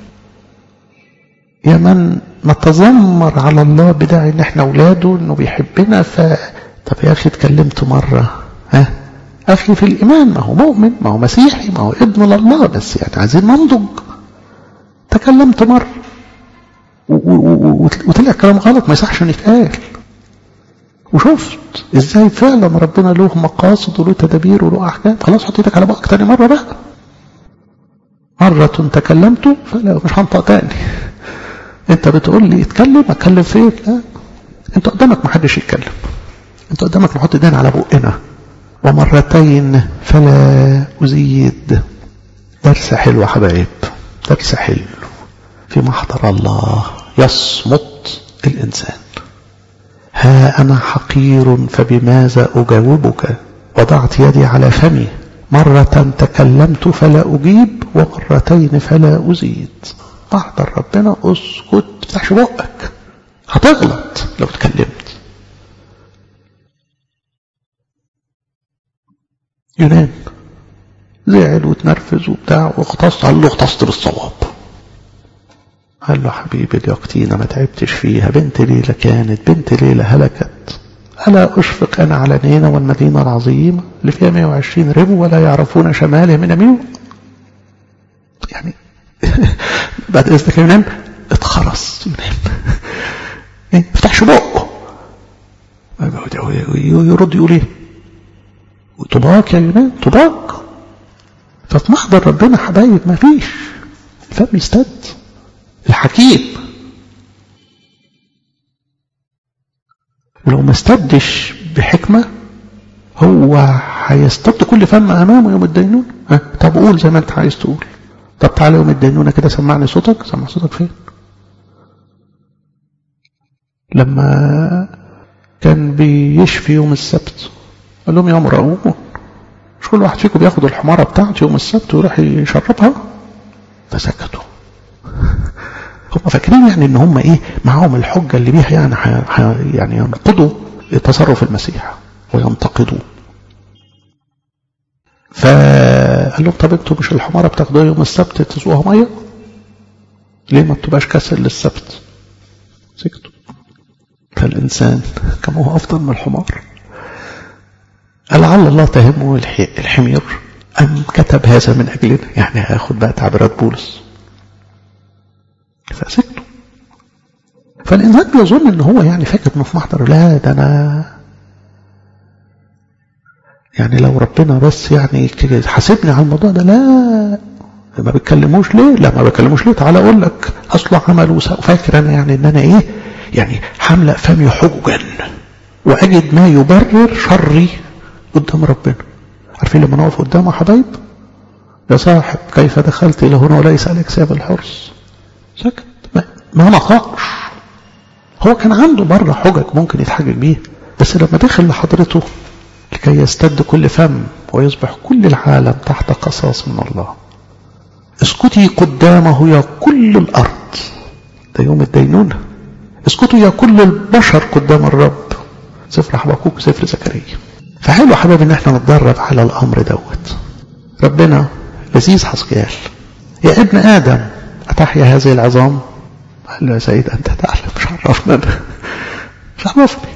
يا من نتذمر على الله بداعي ان احنا اولاده انه بيحبنا ف طب يا اخي اتكلمت مرة ها اخي في الايمان ما هو مؤمن ما هو مسيحي ما هو ابن لله بس يعني عايزين ننضج تكلمت مرة وطلع كلام غلط ما يصحش انه يتقال وشفت ازاي فعلا ربنا له مقاصد وله تدابير وله احكام خلاص حط ايدك على بقك تاني مره بقى مرة تكلمت فلا مش هنطق تاني انت بتقول لي اتكلم اتكلم فين لا انت قدامك محدش يتكلم انت قدامك نحط ايدينا على بقنا ومرتين فلا ازيد درس حلو يا حبايب درس حلو في محضر الله يصمت الانسان ها أنا حقير فبماذا أجاوبك وضعت يدي على فمي مرة تكلمت فلا أجيب ومرتين فلا أزيد أحضر ربنا اسكت تفتحش بقك هتغلط لو اتكلمت يونان زعل وتنرفز وبتاع واغتص قال له اغتصت بالصواب قال له حبيبي اليقطينة ما تعبتش فيها بنت ليلة كانت بنت ليلة هلكت ألا أشفق أنا على نينة والمدينة العظيمة اللي فيها 120 ربو ولا يعرفون شماله من يمينه يعني بعد إذنك ينام اتخرس ينام ايه افتحش بقه يرد يقول ايه طباق يا يونان طباق ففي محضر ربنا حبايب ما فيش الفم يستد الحكيم ولو ما استدش بحكمة هو هيستد كل فم أمامه يوم الدينون ها طب قول زي ما انت عايز تقول طب تعالى يوم الدينونة كده سمعني صوتك سمع صوتك فين لما كان بيشفي يوم السبت قال لهم يا مرؤومون مش كل واحد فيكم بياخد الحمارة بتاعته يوم السبت ويروح يشربها فسكتوا هم فاكرين يعني ان هم ايه معاهم الحجة اللي بيها يعني ح... يعني ينقضوا تصرف المسيح وينتقدوه فقال لهم طب انتوا مش الحمارة بتاخدوها يوم السبت تسقوها مية ليه ما بتبقاش كسر للسبت سكتوا فالإنسان كما هو أفضل من الحمار لعل الله تهمه الحمير أم كتب هذا من أجلنا يعني هاخد بقى تعبيرات بولس فسكتوا فالإنسان بيظن إن هو يعني فاكر إنه في محضر لا ده أنا يعني لو ربنا بس يعني حاسبني على الموضوع ده لا ما بيتكلموش ليه لا ما بيتكلموش ليه تعالى اقول لك اصله عمل وفاكر انا يعني ان انا ايه يعني حملة فمي حججا واجد ما يبرر شري قدام ربنا عارفين لما نقف قدامه حبايب يا صاحب كيف دخلت الى هنا وليس عليك ساب الحرص سكت ما, ما نطقش هو كان عنده بره حجج ممكن يتحجج بيها بس لما دخل لحضرته لكي يستد كل فم ويصبح كل العالم تحت قصاص من الله اسكتي قدامه يا كل الأرض ده يوم الدينونة اسكتوا يا كل البشر قدام الرب سفر حبقوك سفر زكريا فحلو حبايبي ان احنا نتدرب على الامر دوت ربنا لذيذ حسقيال يا ابن ادم اتحيا هذه العظام قال له يا سيد انت تعلم مش عرفنا مش عرفني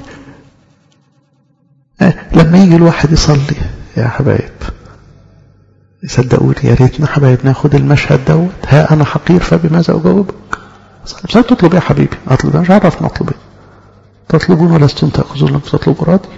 لما يجي الواحد يصلي يا حبايب صدقوني يا ريتنا حبايب ناخد المشهد دوت ها انا حقير فبماذا اجاوبك بس تطلب يا حبيبي اطلب مش عارف نطلب ايه تطلبون ولستم تاخذون لم تطلبوا راضي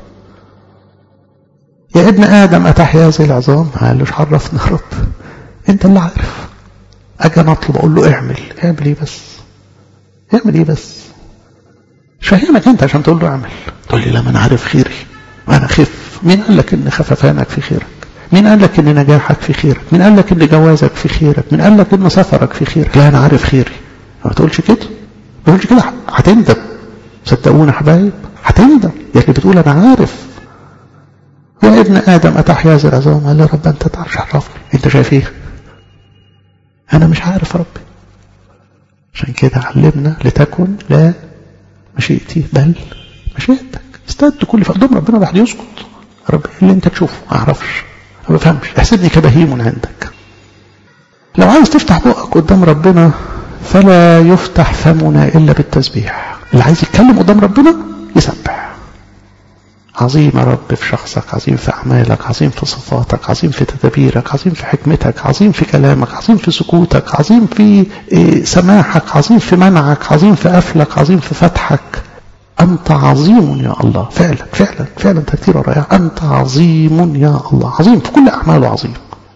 يا ابن ادم اتحيا هذه العظام قال له مش عرفنا يا رب انت اللي عارف اجي انا اطلب اقول له اعمل اعمل ايه بس اعمل ايه بس مش فاهمك انت عشان تقول له اعمل تقول لي لا ما انا عارف خيري وانا خف مين قال لك ان خففانك في خيرك مين قال لك ان نجاحك في خيرك مين قال لك ان جوازك في خيرك مين قال لك ان سفرك في خيرك لا انا عارف خيري ما تقولش كده ما تقولش كده هتندم صدقونا حبايب هتندم يا اللي بتقول انا عارف يا ابن ادم اتحيا هذه العظام قال له رب انت تعرفش عرفني انت شايف ايه انا مش عارف ربي عشان كده علمنا لتكن لا مشيئتي بل مشيئتك استد كل فقدام ربنا الواحد يسكت رب اللي انت تشوفه ما اعرفش ما بفهمش احسبني كبهيم عندك لو عايز تفتح بقك قدام ربنا فلا يفتح فمنا الا بالتسبيح اللي عايز يتكلم قدام ربنا يسبح عظيم يا رب في شخصك عظيم في أعمالك عظيم في صفاتك عظيم في تدابيرك عظيم في حكمتك عظيم في كلامك عظيم في سكوتك عظيم في سماحك عظيم في منعك عظيم في قفلك عظيم في فتحك أنت عظيم يا الله فعلا فعلا فعلا ترتيب رائع أنت عظيم يا الله عظيم في كل أعماله عظيم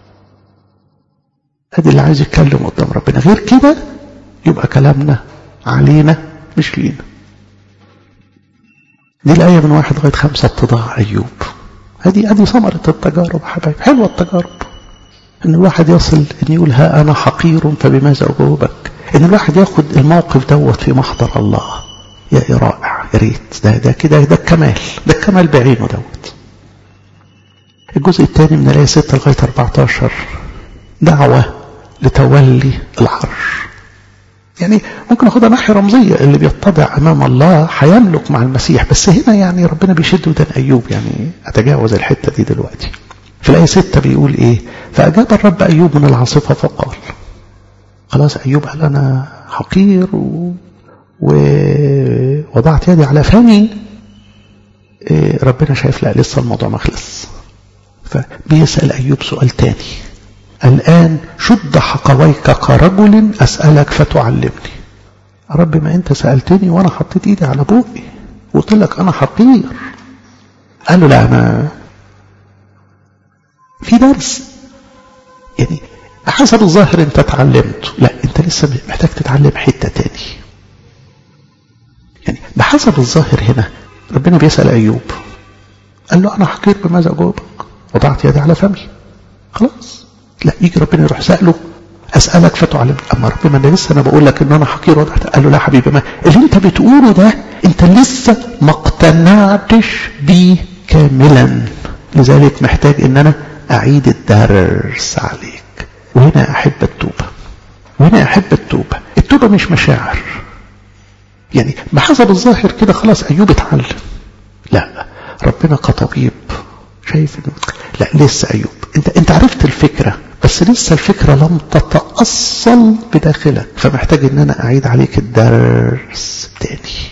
ادي اللي عايز يتكلم قدام ربنا غير كده يبقى كلامنا علينا مش لينا دي الآية من واحد لغاية خمسة اتضاع أيوب هذه هذه ثمرة التجارب حبايب حلوة التجارب إن الواحد يصل إن يقول ها أنا حقير فبماذا أجاوبك إن الواحد ياخد الموقف دوت في محضر الله يا رائع يا ريت ده ده كده ده الكمال ده الكمال بعينه دوت الجزء الثاني من الآية 6 لغاية 14 دعوة لتولي العرش يعني ممكن ناخدها ناحية رمزية اللي بيتضع أمام الله هيملك مع المسيح بس هنا يعني ربنا بيشد ودان أيوب يعني أتجاوز الحتة دي دلوقتي في الآية 6 بيقول إيه فأجاب الرب أيوب من العاصفة فقال خلاص أيوب قال أنا حقير و... ووضعت يدي على فمي إيه ربنا شايف لا لسه الموضوع ما خلص فبيسأل أيوب سؤال تاني الآن شد حقويك كرجل أسألك فتعلمني رب ما أنت سألتني وأنا حطيت إيدي على بوقي وقلت لك أنا حقير قال له لا ما في درس يعني حسب الظاهر انت اتعلمت لا انت لسه محتاج تتعلم حتة تاني يعني بحسب الظاهر هنا ربنا بيسأل أيوب قال له أنا حقير بماذا أجاوبك وضعت يدي على فمي خلاص لا يجي ربنا يروح سأله أسألك فتعلم أما ربنا أنا لسه أنا بقول لك إن أنا حقير وضعت قال له لا حبيبي ما اللي أنت بتقوله ده أنت لسه ما اقتنعتش بيه كاملا لذلك محتاج إن أنا أعيد الدرس عليك وهنا أحب التوبة وهنا أحب التوبة التوبة مش مشاعر يعني بحسب الظاهر كده خلاص أيوب اتعلم لا ربنا كطبيب شايف انه لا لسه أيوب انت انت عرفت الفكرة بس لسه الفكرة لم تتأصل بداخلك فمحتاج ان انا اعيد عليك الدرس تاني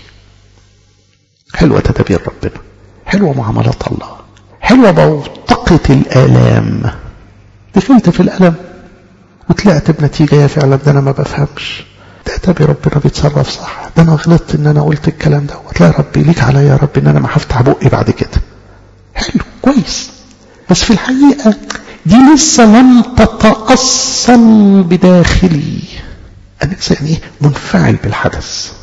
حلوة تدابير ربنا حلوة معاملات الله حلوة بوتقة الآلام دخلت في الألم وطلعت بنتيجة يا فعلا ده أنا ما بفهمش ده تبي ربنا بيتصرف صح ده أنا غلطت إن أنا قلت الكلام ده وتلاقي ربي ليك عليا يا رب إن أنا ما هفتح بقي بعد كده حلو كويس بس في الحقيقة دي لسه لم تتأصل بداخلي أنا لسه يعني منفعل بالحدث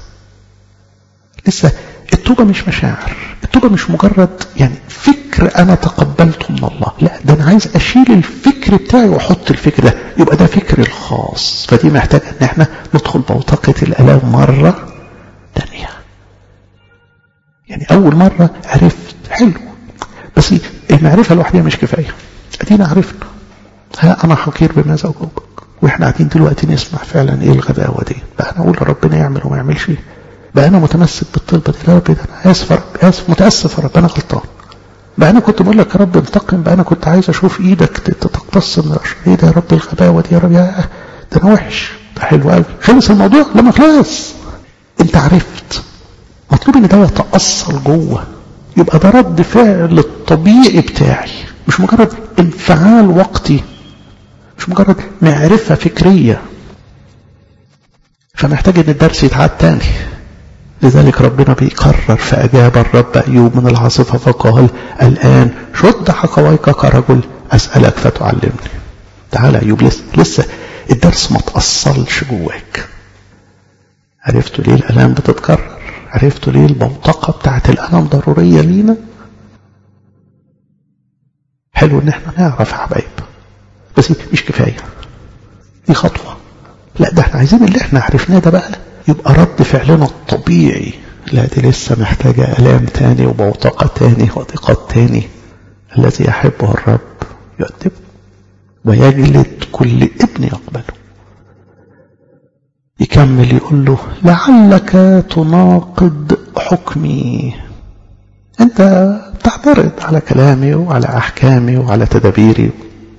لسه التوبة مش مشاعر التوبة مش مجرد يعني فكر أنا تقبلته من الله لا ده أنا عايز أشيل الفكر بتاعي وأحط الفكر ده يبقى ده فكري الخاص فدي محتاجة أن احنا ندخل بوتقة الألام مرة تانية يعني أول مرة عرفت حلو بس المعرفة لوحدها مش كفاية أدينا عرفنا ها أنا حقير بماذا أجاوبك وإحنا قاعدين دلوقتي نسمع فعلا إيه الغباوة دي بقى أنا أقول ربنا يعمل وما يعملش بقى أنا متمسك بالطلبة دي يا رب ده أنا آسف يا رب آسف متأسف يا رب أنا غلطان بقى أنا كنت بقول لك يا رب انتقم بقى أنا كنت عايز أشوف إيدك تقتص من الأشر إيه ده يا رب الغباوة دي يا رب يا ده أنا وحش ده حلو قوي خلص الموضوع لما خلاص أنت عرفت مطلوب إن ده يتأصل جوه يبقى ده رد فعل الطبيعي بتاعي مش مجرد انفعال وقتي مش مجرد معرفة فكرية فمحتاج ان الدرس يتعاد تاني لذلك ربنا بيقرر فأجاب الرب أيوب من العاصفة فقال الآن شد حقويك كرجل أسألك فتعلمني تعال أيوب لسه, لسه الدرس ما تأصلش جواك عرفتوا ليه الألام بتتكرر عرفتوا ليه المنطقة بتاعت الألم ضرورية لينا حلو ان احنا نعرف يا حبايب بس مش كفاية دي خطوة لا ده احنا عايزين اللي احنا عرفناه ده بقى يبقى رد فعلنا الطبيعي لا دي لسه محتاجة ألام تاني وبوتقة تاني وضيقات تاني الذي يحبه الرب يؤدبه ويجلد كل ابن يقبله يكمل يقول له لعلك تناقض حكمي انت تعترض على كلامي وعلى احكامي وعلى تدابيري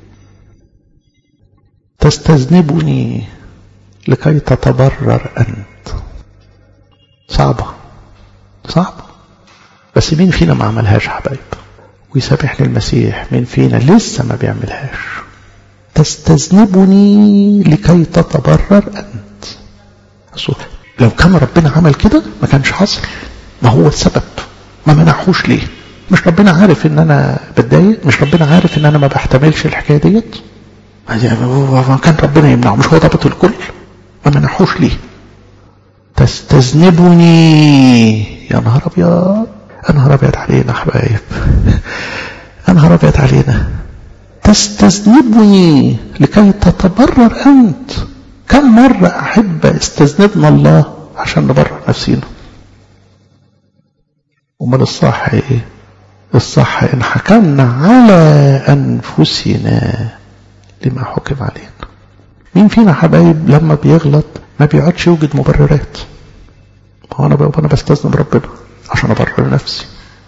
تستذنبني لكي تتبرر انت صعبه صعبه بس مين فينا ما عملهاش حبايب ويسامحني المسيح مين فينا لسه ما بيعملهاش تستذنبني لكي تتبرر انت لو كان ربنا عمل كده ما كانش حصل ما هو السبب ما منعهوش ليه مش ربنا عارف ان انا بتضايق مش ربنا عارف ان انا ما بحتملش الحكايه ديت ما كان ربنا يمنعه مش هو ضابط الكل ما منعهوش ليه تستذنبني يا نهار ابيض يا نهار ابيض علينا حبايب يا نهار ابيض علينا تستذنبني لكي تتبرر انت كم مرة أحب استذنبنا الله عشان نبرر نفسينا امال الصح ايه الصح ان حكمنا على انفسنا لما حكم علينا مين فينا حبايب لما بيغلط ما بيقعدش يوجد مبررات هو انا بقى انا بستذنب ربنا عشان ابرر نفسي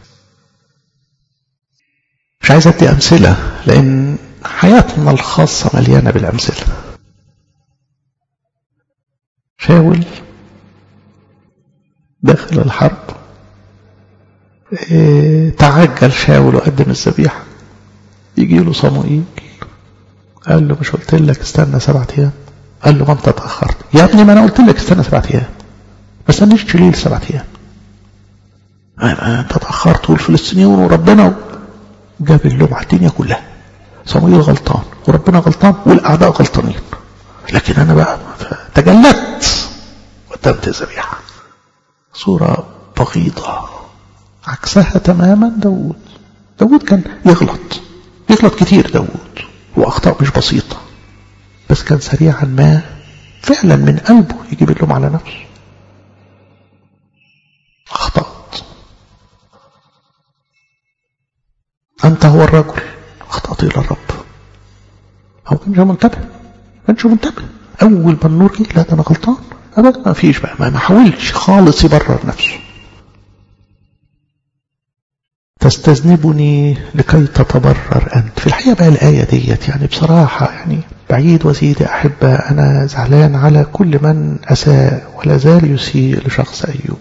مش عايز ادي امثله لان حياتنا الخاصه مليانه بالامثله شاول داخل الحرب اه تعجل شاول وقدم الذبيحه يجي له صموئيل قال له مش قلت لك استنى سبعة ايام قال له ما انت اتاخرت يا ابني ما انا قلت لك استنى سبعة ايام ما استنيش تشيل سبعة ايام انت اتاخرت والفلسطينيون وربنا جاب اللوم على الدنيا كلها صموئيل غلطان وربنا غلطان والاعداء غلطانين لكن انا بقى تجلت قدمت ذبيحه صوره بغيضه عكسها تماما داود داود كان يغلط يغلط كتير داود واخطاء مش بسيطه بس كان سريعا ما فعلا من قلبه يجيب اللوم على نفسه اخطات انت هو الرجل اخطات الى الرب هو كانش منتبه كانش منتبه اول ما النور جه لا ده انا غلطان ابدا ما فيش بقى ما حاولش خالص يبرر نفسه تستذنبني لكي تتبرر أنت في الحقيقة بقى الآية ديت يعني بصراحة يعني بعيد وزيد أحبة أنا زعلان على كل من أساء ولا زال يسيء لشخص أيوب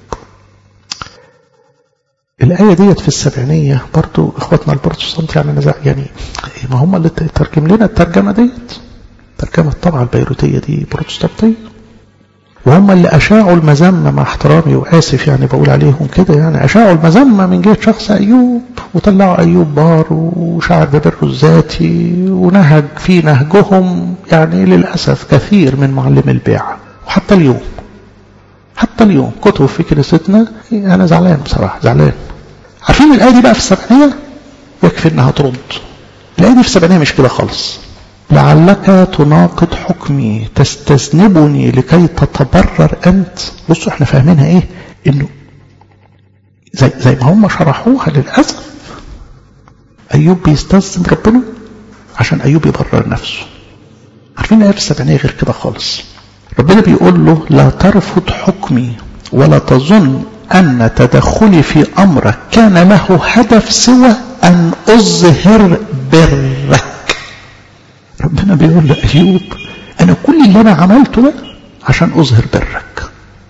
الآية ديت في السبعينية برضو إخواتنا البروتستانت يعني نزع يعني ما هم اللي ترجم لنا الترجمة ديت ترجمة طبعا البيروتية دي بروتستانتية وهم اللي أشاعوا المذمة مع احترامي وآسف يعني بقول عليهم كده يعني أشاعوا المذمة من جهة شخص أيوب وطلعوا أيوب بار وشعر ببره الذاتي ونهج في نهجهم يعني للأسف كثير من معلم البيع وحتى اليوم حتى اليوم كتب في كنيستنا أنا زعلان بصراحة زعلان عارفين الآية دي بقى في السبعينية يكفي إنها ترد الآية دي في السبعينية مش كده خالص لعلك تناقض حكمي تستذنبني لكي تتبرر أنت بصوا احنا فاهمينها ايه انه زي, زي ما هم شرحوها للأسف أيوب بيستذنب ربنا عشان أيوب يبرر نفسه عارفين الآية في السبعينية غير كده خالص ربنا بيقول له لا ترفض حكمي ولا تظن أن تدخلي في أمرك كان له هدف سوى أن أظهر برك ربنا بيقول لأيوب أنا كل اللي أنا عملته ده عشان أظهر برك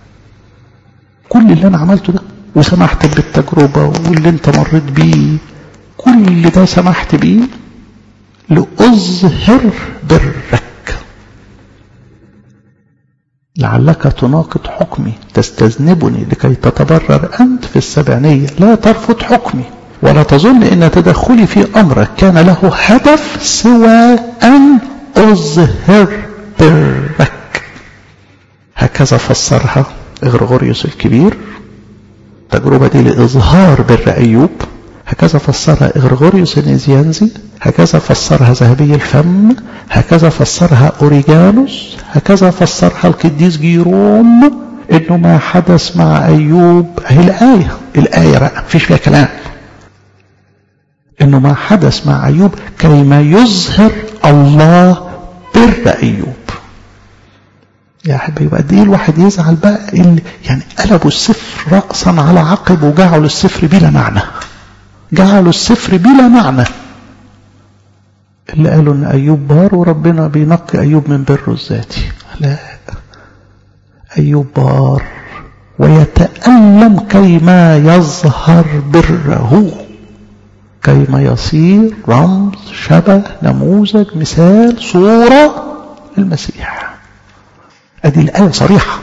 كل اللي أنا عملته ده وسمحت بالتجربة واللي أنت مريت بيه كل ده سمحت بيه لأظهر برك لعلك تناقض حكمي تستذنبني لكي تتبرر أنت في السبعينية لا ترفض حكمي ولا تظن ان تدخلي في امرك كان له هدف سوى ان اظهر برك هكذا فسرها غرغوريوس الكبير التجربة دي لإظهار بر أيوب هكذا فسرها إغرغوريوس النزيانزي هكذا فسرها ذهبي الفم هكذا فسرها أوريجانوس هكذا فسرها القديس جيروم إنه ما حدث مع أيوب هي الآية الآية بقى مفيش فيها كلام انه ما حدث مع ايوب كيما يظهر الله بر ايوب يا حبيبي قد ايه الواحد يزعل بقى اللي يعني قلبوا السفر راسا على عقب وجعلوا السفر بلا معنى جعلوا السفر بلا معنى اللي قالوا ان ايوب بار وربنا بينقي ايوب من بره الذاتي لا ايوب بار ويتألم كيما يظهر بره كيما يصير رمز شبه نموذج مثال صورة المسيح ادي الآية صريحة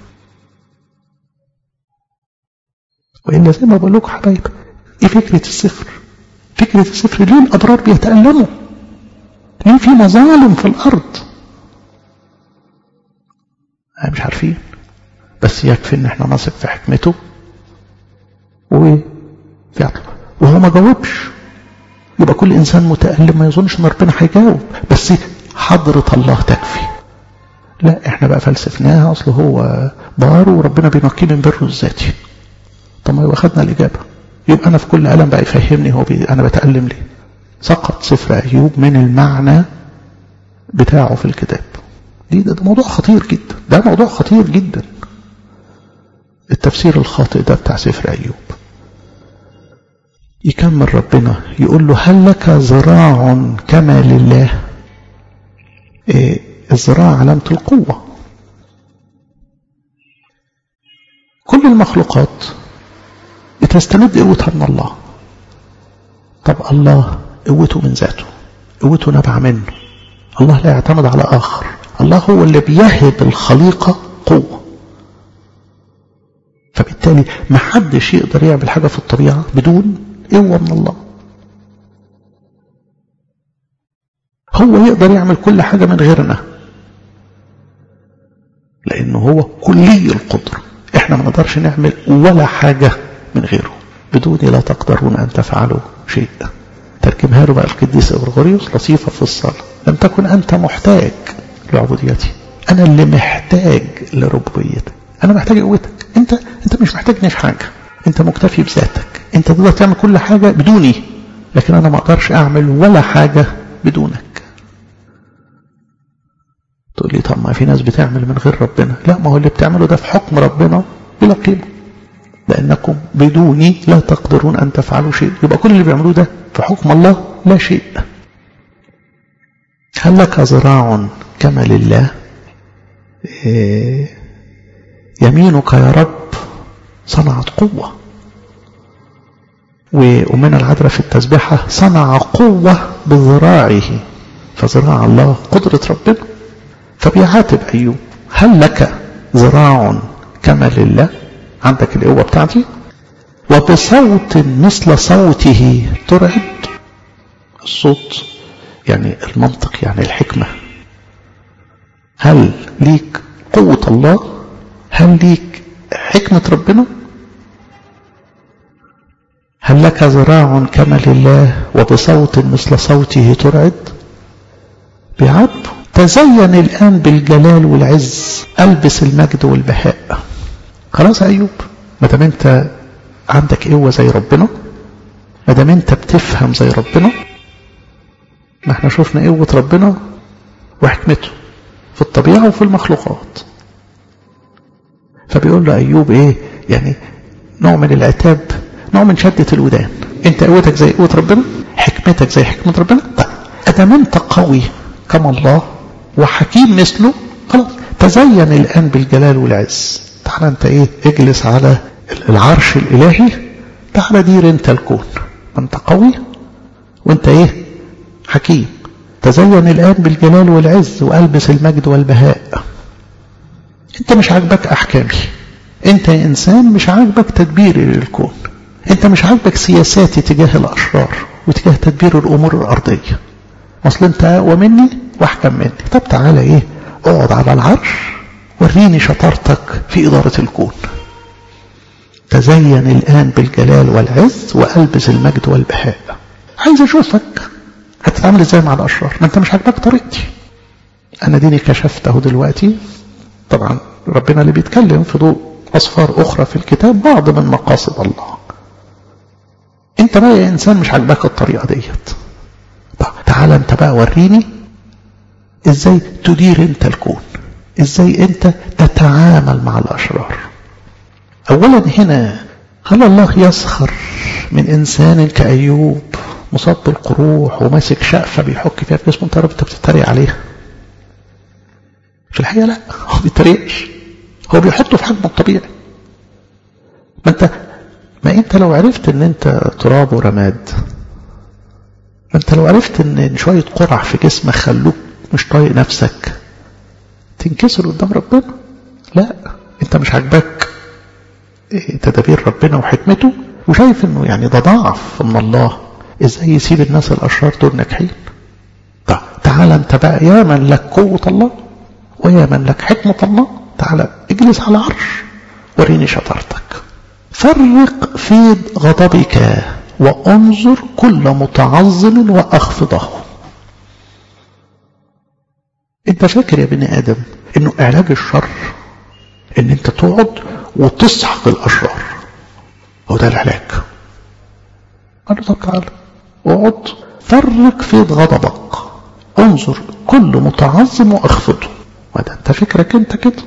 وإلا زي ما بقول لكم حبايب ايه فكرة السفر فكرة السفر ليه الأبرار بيتألموا ليه في مظالم في الأرض مش عارفين بس يكفي ان احنا نثق في حكمته وفي عطله وهو ما جاوبش يبقى كل انسان متألم ما يظنش ان ربنا هيجاوب بس حضرة الله تكفي لا احنا بقى فلسفناها اصل هو بار وربنا بينقيه من بره الذاتي طب ما يبقى خدنا الاجابه يبقى أنا في كل ألم بقى يفهمني هو بي أنا بتألم ليه سقط سفر أيوب من المعنى بتاعه في الكتاب دي ده, ده موضوع خطير جدا ده موضوع خطير جدا التفسير الخاطئ ده بتاع سفر أيوب يكمل ربنا يقول له هل لك ذراع كما لله إيه الذراع علامة القوة كل المخلوقات بتستمد قوتها من الله طب الله قوته من ذاته قوته نابعة منه الله لا يعتمد على آخر الله هو اللي بيهب الخليقة قوة فبالتالي ما حدش يقدر يعمل حاجة في الطبيعة بدون قوة من الله هو يقدر يعمل كل حاجة من غيرنا لأنه هو كلي القدرة احنا ما نقدرش نعمل ولا حاجة من غيره بدون لا تقدرون أن تفعلوا شيء تركمها له بقى القديس غرغوريوس لطيفة في الصلاة لم تكن أنت محتاج لعبوديتي أنا اللي محتاج لربوبيتك أنا محتاج قوتك أنت أنت مش محتاجني في حاجة أنت مكتفي بذاتك أنت تقدر تعمل كل حاجة بدوني لكن أنا ما أقدرش أعمل ولا حاجة بدونك تقول لي طب ما في ناس بتعمل من غير ربنا لا ما هو اللي بتعمله ده في حكم ربنا بلا قيمة لأنكم بدوني لا تقدرون أن تفعلوا شيء يبقى كل اللي بيعملوه ده في حكم الله لا شيء هل لك ذراع كما لله إيه يمينك يا رب صنعت قوة وأمنا العذراء في التسبيحة صنع قوة بذراعه فذراع الله قدرة ربنا فبيعاتب أيوب هل لك ذراع كما لله عندك القوة بتاعتي وبصوت مثل صوته ترعد الصوت يعني المنطق يعني الحكمة هل ليك قوة الله هل ليك حكمة ربنا هل لك ذراع كما لله وبصوت مثل صوته ترعد بيعاتبه تزين الآن بالجلال والعز ألبس المجد والبهاء خلاص يا أيوب ما دام أنت عندك قوة زي ربنا ما دام أنت بتفهم زي ربنا ما احنا شفنا قوة ربنا وحكمته في الطبيعة وفي المخلوقات فبيقول له أيوب إيه يعني نوع من العتاب نوع من شدة الودان أنت قوتك زي قوة ربنا حكمتك زي حكمة ربنا طيب أدام أنت قوي كما الله وحكيم مثله خلاص تزين الآن بالجلال والعز تعالى انت ايه اجلس على العرش الالهي تعالى دير انت الكون انت قوي وانت ايه حكيم تزين الآن بالجلال والعز وألبس المجد والبهاء انت مش عاجبك أحكامي انت انسان مش عاجبك تدبيري للكون انت مش عاجبك سياساتي تجاه الأشرار وتجاه تدبير الأمور الأرضية اصل انت اقوى مني واحكم مني طب تعالى ايه اقعد على العرش وريني شطارتك في إدارة الكون تزين الآن بالجلال والعز وألبس المجد والبهاء عايز أشوفك هتتعامل ازاي مع الأشرار ما انت مش عاجبك طريقتي أنا ديني كشفته دلوقتي طبعا ربنا اللي بيتكلم في ضوء أصفار أخرى في الكتاب بعض من مقاصد الله انت بقى يا إنسان مش عاجبك الطريقة ديت تعالى انت بقى وريني ازاي تدير انت الكون ازاي انت تتعامل مع الاشرار اولا هنا هل الله يسخر من انسان كايوب مصاب بالقروح وماسك شقفه بيحك فيها في جسمه انت انت بتتريق عليها في الحقيقه لا هو ما بيتريقش هو بيحطه في حجمه الطبيعي ما انت ما انت لو عرفت ان انت تراب ورماد ما انت لو عرفت ان شويه قرح في جسمك خلوك مش طايق نفسك تنكسر قدام ربنا لا انت مش عاجباك تدابير ربنا وحكمته وشايف انه يعني ده ضعف من الله ازاي يسيب الناس الاشرار دول ناجحين طب تعالى انت بقى يا من لك قوة الله ويا من لك حكمة الله تعالى اجلس على عرش وريني شطارتك فرق في غضبك وانظر كل متعظم واخفضه انت فاكر يا بني ادم انه علاج الشر ان انت تقعد وتسحق الاشرار هو ده العلاج قال له طب تعالى اقعد فرق في غضبك انظر كل متعظم واخفضه وده انت فكرك انت كده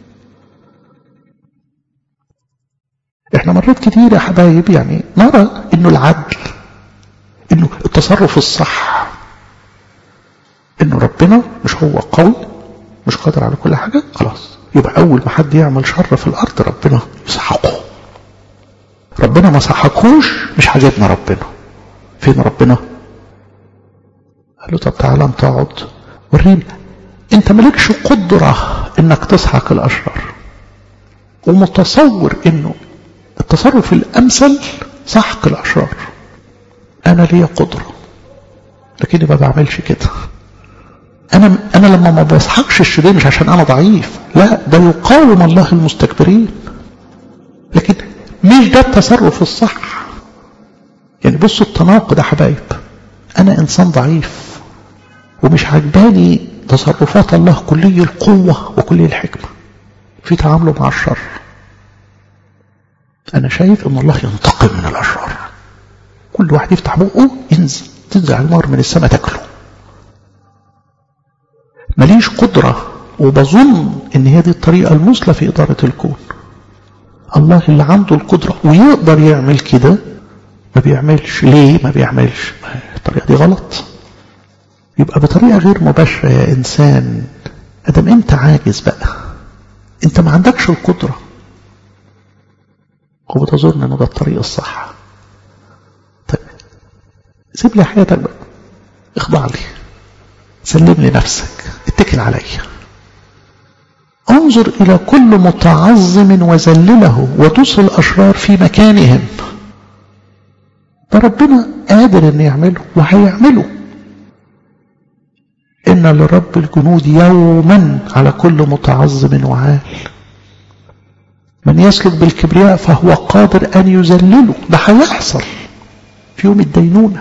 احنا مرات كتير يا حبايب يعني نرى انه العدل انه التصرف الصح انه ربنا مش هو قوي مش قادر على كل حاجة خلاص يبقى اول ما حد يعمل شر في الارض ربنا يسحقه ربنا ما سحقوش مش عاجبنا ربنا فين ربنا قال له طب تعالى انت اقعد وريني انت مالكش قدرة انك تسحق الاشرار ومتصور انه التصرف الامثل سحق الاشرار انا ليا قدرة لكني ما بعملش كده انا انا لما ما بسحقش الشرير مش عشان انا ضعيف لا ده يقاوم الله المستكبرين لكن مش ده التصرف الصح يعني بصوا التناقض يا حبايب انا انسان ضعيف ومش عجباني تصرفات الله كلي القوة وكلي الحكمة في تعامله مع الشر انا شايف ان الله ينتقم من الاشرار كل واحد يفتح بقه ينزل تنزل على النار من السماء تاكله ماليش قدرة وبظن ان هي دي الطريقة المثلى في ادارة الكون الله اللي عنده القدرة ويقدر يعمل كده ما بيعملش ليه ما بيعملش الطريقة دي غلط يبقى بطريقة غير مباشرة يا إنسان أدم أنت عاجز بقى أنت ما عندكش القدرة وبتظن أنه ده الطريق الصح طيب سيب لي حياتك بقى اخضع لي سلم لي نفسك اتكل عليا انظر إلى كل متعظم وذلله ودوس الأشرار في مكانهم ده ربنا قادر ان يعمله وهيعمله إن لرب الجنود يوما على كل متعظم وعال من يسلك بالكبرياء فهو قادر أن يذلله ده هيحصل في يوم الدينونة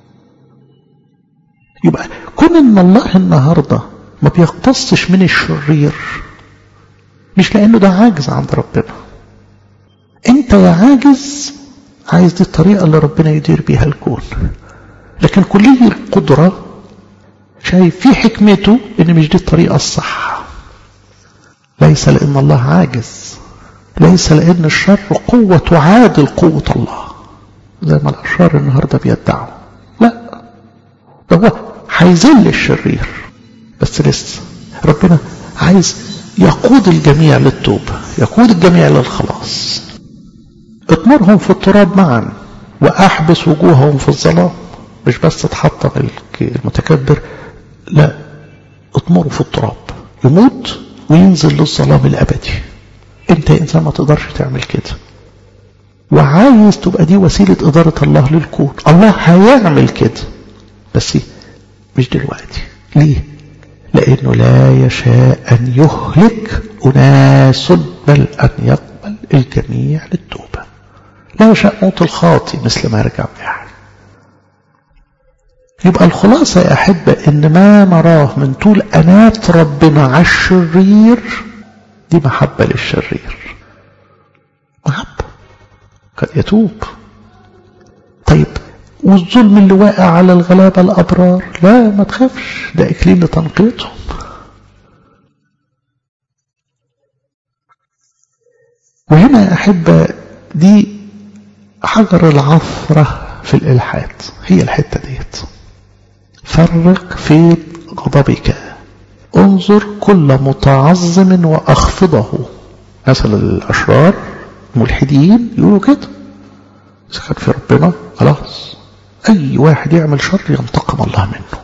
يبقى كون ان الله النهاردة ما بيقتصش من الشرير مش لانه ده عاجز عند ربنا انت يا عاجز عايز دي الطريقة اللي ربنا يدير بيها الكون لكن كلية القدرة شايف في حكمته ان مش دي الطريقة الصح ليس لان الله عاجز ليس لان الشر قوة تعادل قوة الله زي ما الاشرار النهاردة بيدعوا لا ده هو هيذل الشرير بس لسه ربنا عايز يقود الجميع للتوبة يقود الجميع للخلاص اطمرهم في التراب معا واحبس وجوههم في الظلام مش بس تحطم المتكبر لا اطمره في التراب يموت وينزل للظلام الابدي انت يا انسان ما تقدرش تعمل كده وعايز تبقى دي وسيلة ادارة الله للكون الله هيعمل كده بس مش دلوقتي ليه لانه لا يشاء ان يهلك اناس بل ان يقبل الجميع للتوبة لا يشاء موت الخاطي مثل ما يرجع يعني يبقى الخلاصة يا أحبة إن ما نراه من طول أنات ربنا على الشرير دي محبة للشرير محبة قد يتوب طيب والظلم اللي واقع على الغلابة الأبرار لا ما تخافش ده إكليل لتنقيتهم وهنا يا أحبة دي حجر العثرة في الإلحاد هي الحتة ديت فرق في غضبك انظر كل متعظم وأخفضه مثل الأشرار ملحدين يقولوا كده إذا كان في ربنا خلاص أي واحد يعمل شر ينتقم الله منه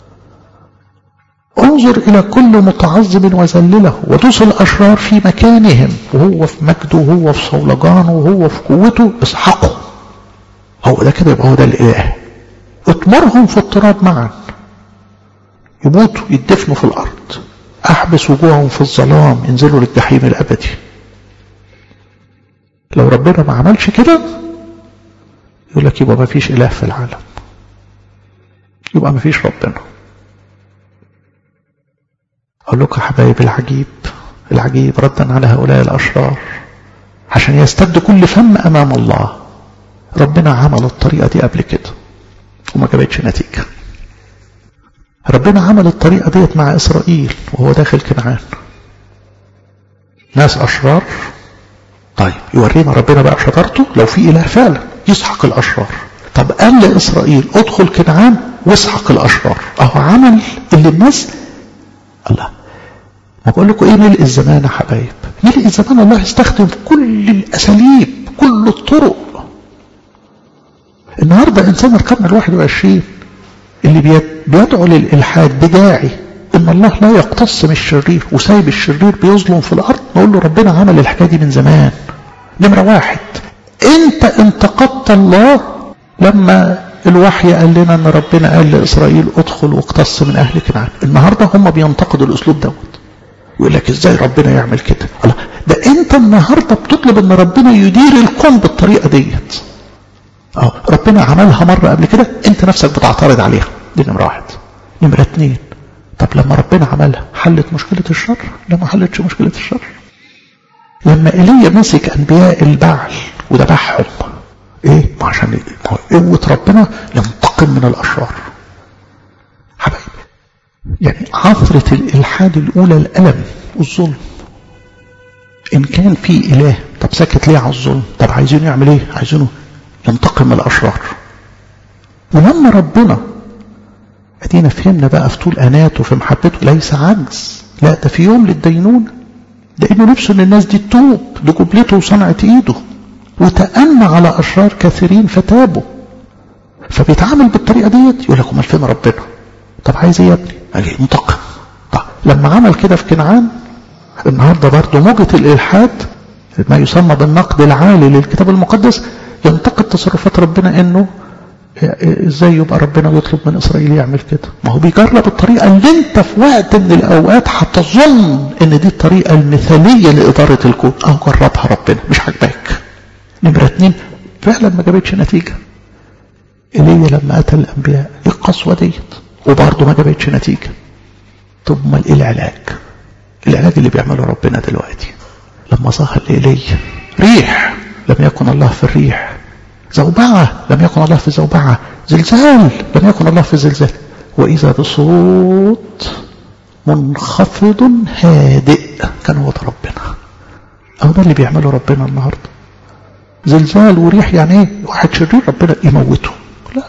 انظر إلى كل متعظم وذلله ودوس الأشرار في مكانهم وهو في مجده وهو في صولجانه وهو في قوته اسحقه هو ده كده يبقى هو ده الإله اطمرهم في التراب معا يموتوا يدفنوا في الأرض أحبس وجوههم في الظلام ينزلوا للجحيم الأبدي لو ربنا ما عملش كده يقول لك يبقى ما فيش إله في العالم يبقى ما فيش ربنا أقول لكم حبايب العجيب العجيب ردا على هؤلاء الأشرار عشان يستد كل فم أمام الله ربنا عمل الطريقة دي قبل كده وما جابتش نتيجة ربنا عمل الطريقة ديت مع إسرائيل وهو داخل كنعان ناس أشرار طيب يورينا ربنا بقى شطارته لو في إله فعلا يسحق الأشرار طب قال لإسرائيل ادخل كنعان واسحق الأشرار أهو عمل اللي الناس الله ما بقول لكم ايه ملء الزمان يا حبايب ملء الزمان الله يستخدم كل الاساليب كل الطرق النهارده انسان القرن الواحد وعشرين اللي بيدعو للالحاد بداعي ان الله لا يقتص من الشرير وسايب الشرير بيظلم في الارض نقول له ربنا عمل الحكايه دي من زمان نمره واحد انت انتقدت الله لما الوحي قال لنا ان ربنا قال لاسرائيل ادخل واقتص من اهل كنعان النهارده هم بينتقدوا الاسلوب دوت يقول لك ازاي ربنا يعمل كده الله ده انت النهارده بتطلب ان ربنا يدير الكون بالطريقه ديت اه ربنا عملها مره قبل كده انت نفسك بتعترض عليها دي نمره واحد نمره اتنين طب لما ربنا عملها حلت مشكله الشر لا ما حلتش مشكله الشر لما ايليا مسك انبياء البعل وذبحهم ايه ما عشان قوه ربنا ينتقم من الاشرار حبايب يعني عثرة الإلحاد الأولى الألم والظلم إن كان في إله طب سكت ليه على الظلم طب عايزينه يعمل إيه عايزينه ينتقم من الأشرار ولما ربنا أدينا فهمنا بقى في طول أناته في محبته ليس عجز لا ده في يوم للدينونة لأنه نفسه إن الناس دي تتوب دي جبلته وصنعة إيده وتأنى على أشرار كثيرين فتابوا فبيتعامل بالطريقة ديت يقول لك امال فين ربنا طب عايز ايه يا ابني اجي منتقم طب لما عمل كده في كنعان النهارده برضه موجة الالحاد ما يسمى بالنقد العالي للكتاب المقدس ينتقد تصرفات ربنا انه ازاي يبقى ربنا يطلب من اسرائيل يعمل كده ما هو بيجرب الطريقه اللي انت في وقت من الاوقات هتظن ان دي الطريقه المثاليه لاداره الكون اهو جربها ربنا مش عاجباك نمره اتنين فعلا ما جابتش نتيجه ايليا لما قتل الانبياء ايه القسوه ديت وبرضه ما جابتش نتيجه طب امال ايه العلاج العلاج اللي بيعمله ربنا دلوقتي لما ظهر لإيليا ريح لم يكن الله في الريح زوبعة لم يكن الله في زوبعة زلزال لم يكن الله في زلزال وإذا بصوت منخفض هادئ كان هو ده ربنا أو ده اللي بيعمله ربنا النهاردة زلزال وريح يعني ايه واحد شرير ربنا يموته لا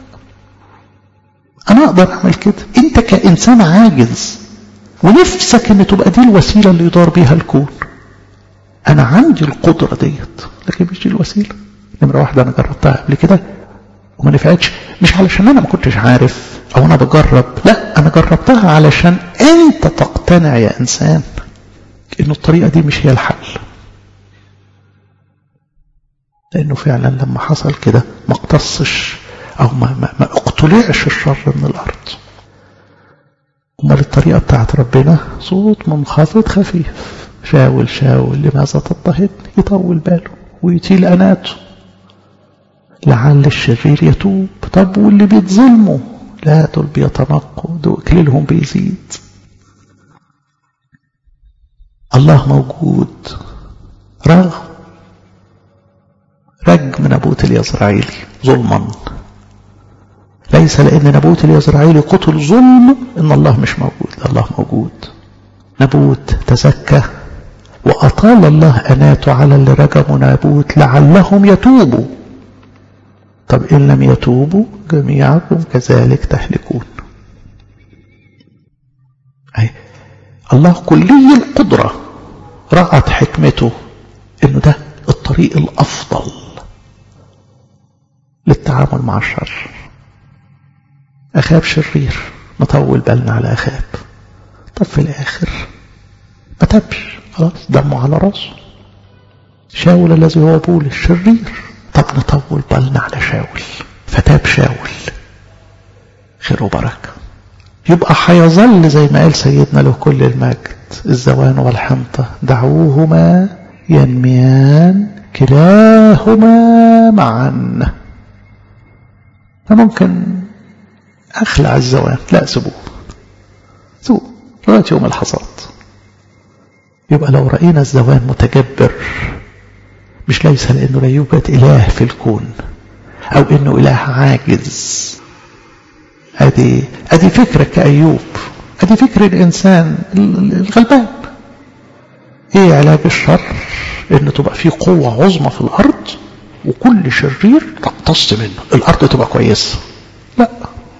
أنا أقدر أعمل كده أنت كإنسان عاجز ونفسك أن تبقى دي الوسيلة اللي يدار بيها الكون أنا عندي القدرة ديت لكن مش دي الوسيلة نمرة واحدة أنا جربتها قبل كده وما نفعتش مش علشان أنا ما كنتش عارف أو أنا بجرب لا أنا جربتها علشان أنت تقتنع يا إنسان إن الطريقة دي مش هي الحل لأنه فعلا لما حصل كده ما اقتصش أو ما, ما, ما اقتلعش الشر من الأرض أمال الطريقة بتاعت ربنا صوت منخفض خفيف شاول شاول لماذا تضطهدني يطول باله ويطيل أناته لعل الشرير يتوب طب واللي بيتظلموا لا دول بيتنقوا دول اكليلهم بيزيد الله موجود رغم رجم نبوت اليزرعيلي ظلما ليس لأن نبوت اليزرعيلي قتل ظلم إن الله مش موجود الله موجود نبوت تزكى وأطال الله أناته على اللي رجموا نابوت لعلهم يتوبوا طب إن لم يتوبوا جميعكم كذلك تهلكون أي الله كلي القدرة رأت حكمته إنه ده الطريق الأفضل للتعامل مع الشر أخاب شرير نطول بالنا على أخاب طب في الآخر ما تبش خلاص دمه على راسه شاول الذي هو بول الشرير طب نطول بالنا على شاول فتاب شاول خير وبركة يبقى هيظل زي ما قال سيدنا له كل المجد الزوان والحنطة دعوهما ينميان كلاهما معا فممكن أخلع الزوان لا سيبوه سيبوه لغاية يوم الحصاد يبقى لو رأينا الزوان متجبر مش ليس لأنه لا يوجد إله في الكون أو إنه إله عاجز ادي ادي فكرك كأيوب ادي فكر الانسان الغلبان ايه علاج الشر ان تبقى في قوة عظمى في الارض وكل شرير تقتص منه الارض تبقى كويسة لا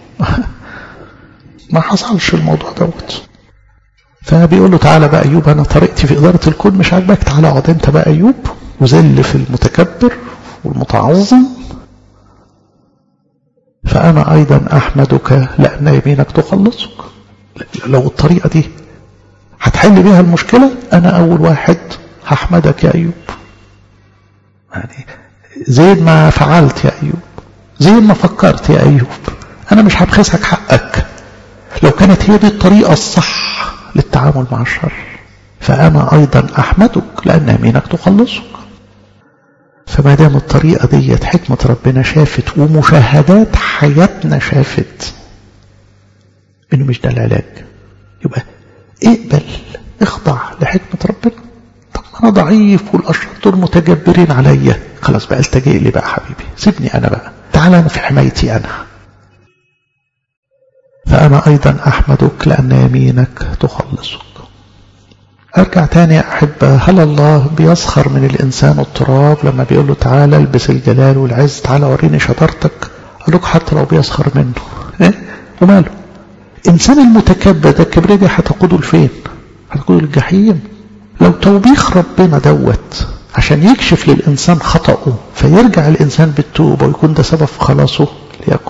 ما حصلش الموضوع دوت فبيقول له تعالى بقى ايوب انا طريقتي في ادارة الكون مش عاجبك تعالى اقعد انت بقى ايوب وذل في المتكبر والمتعظم فأنا أيضا أحمدك لأن يمينك تخلصك لو الطريقة دي هتحل بيها المشكلة أنا أول واحد هحمدك يا أيوب يعني زي ما فعلت يا أيوب زي ما فكرت يا أيوب أنا مش هبخسك حقك لو كانت هي دي الطريقة الصح للتعامل مع الشر فأنا أيضا أحمدك لأن يمينك تخلصك فما دام الطريقة ديت حكمة ربنا شافت ومشاهدات حياتنا شافت انه مش ده العلاج يبقى اقبل اخضع لحكمة ربنا طب انا ضعيف والاشرار دول متجبرين عليا خلاص بقى التجئ لي بقى حبيبي سيبني انا بقى تعال انا في حمايتي انا فانا ايضا احمدك لان يمينك تخلصك ارجع تاني يا احبة هل الله بيسخر من الانسان التراب لما بيقول له تعالى البس الجلال والعز تعالى وريني شطارتك قال لك حتى لو بيسخر منه ايه وماله انسان المتكبر ده الكبرياء دي هتقوده لفين هتقوده للجحيم لو توبيخ ربنا دوت عشان يكشف للانسان خطأه فيرجع الانسان بالتوبة ويكون ده سبب في خلاصه ليكن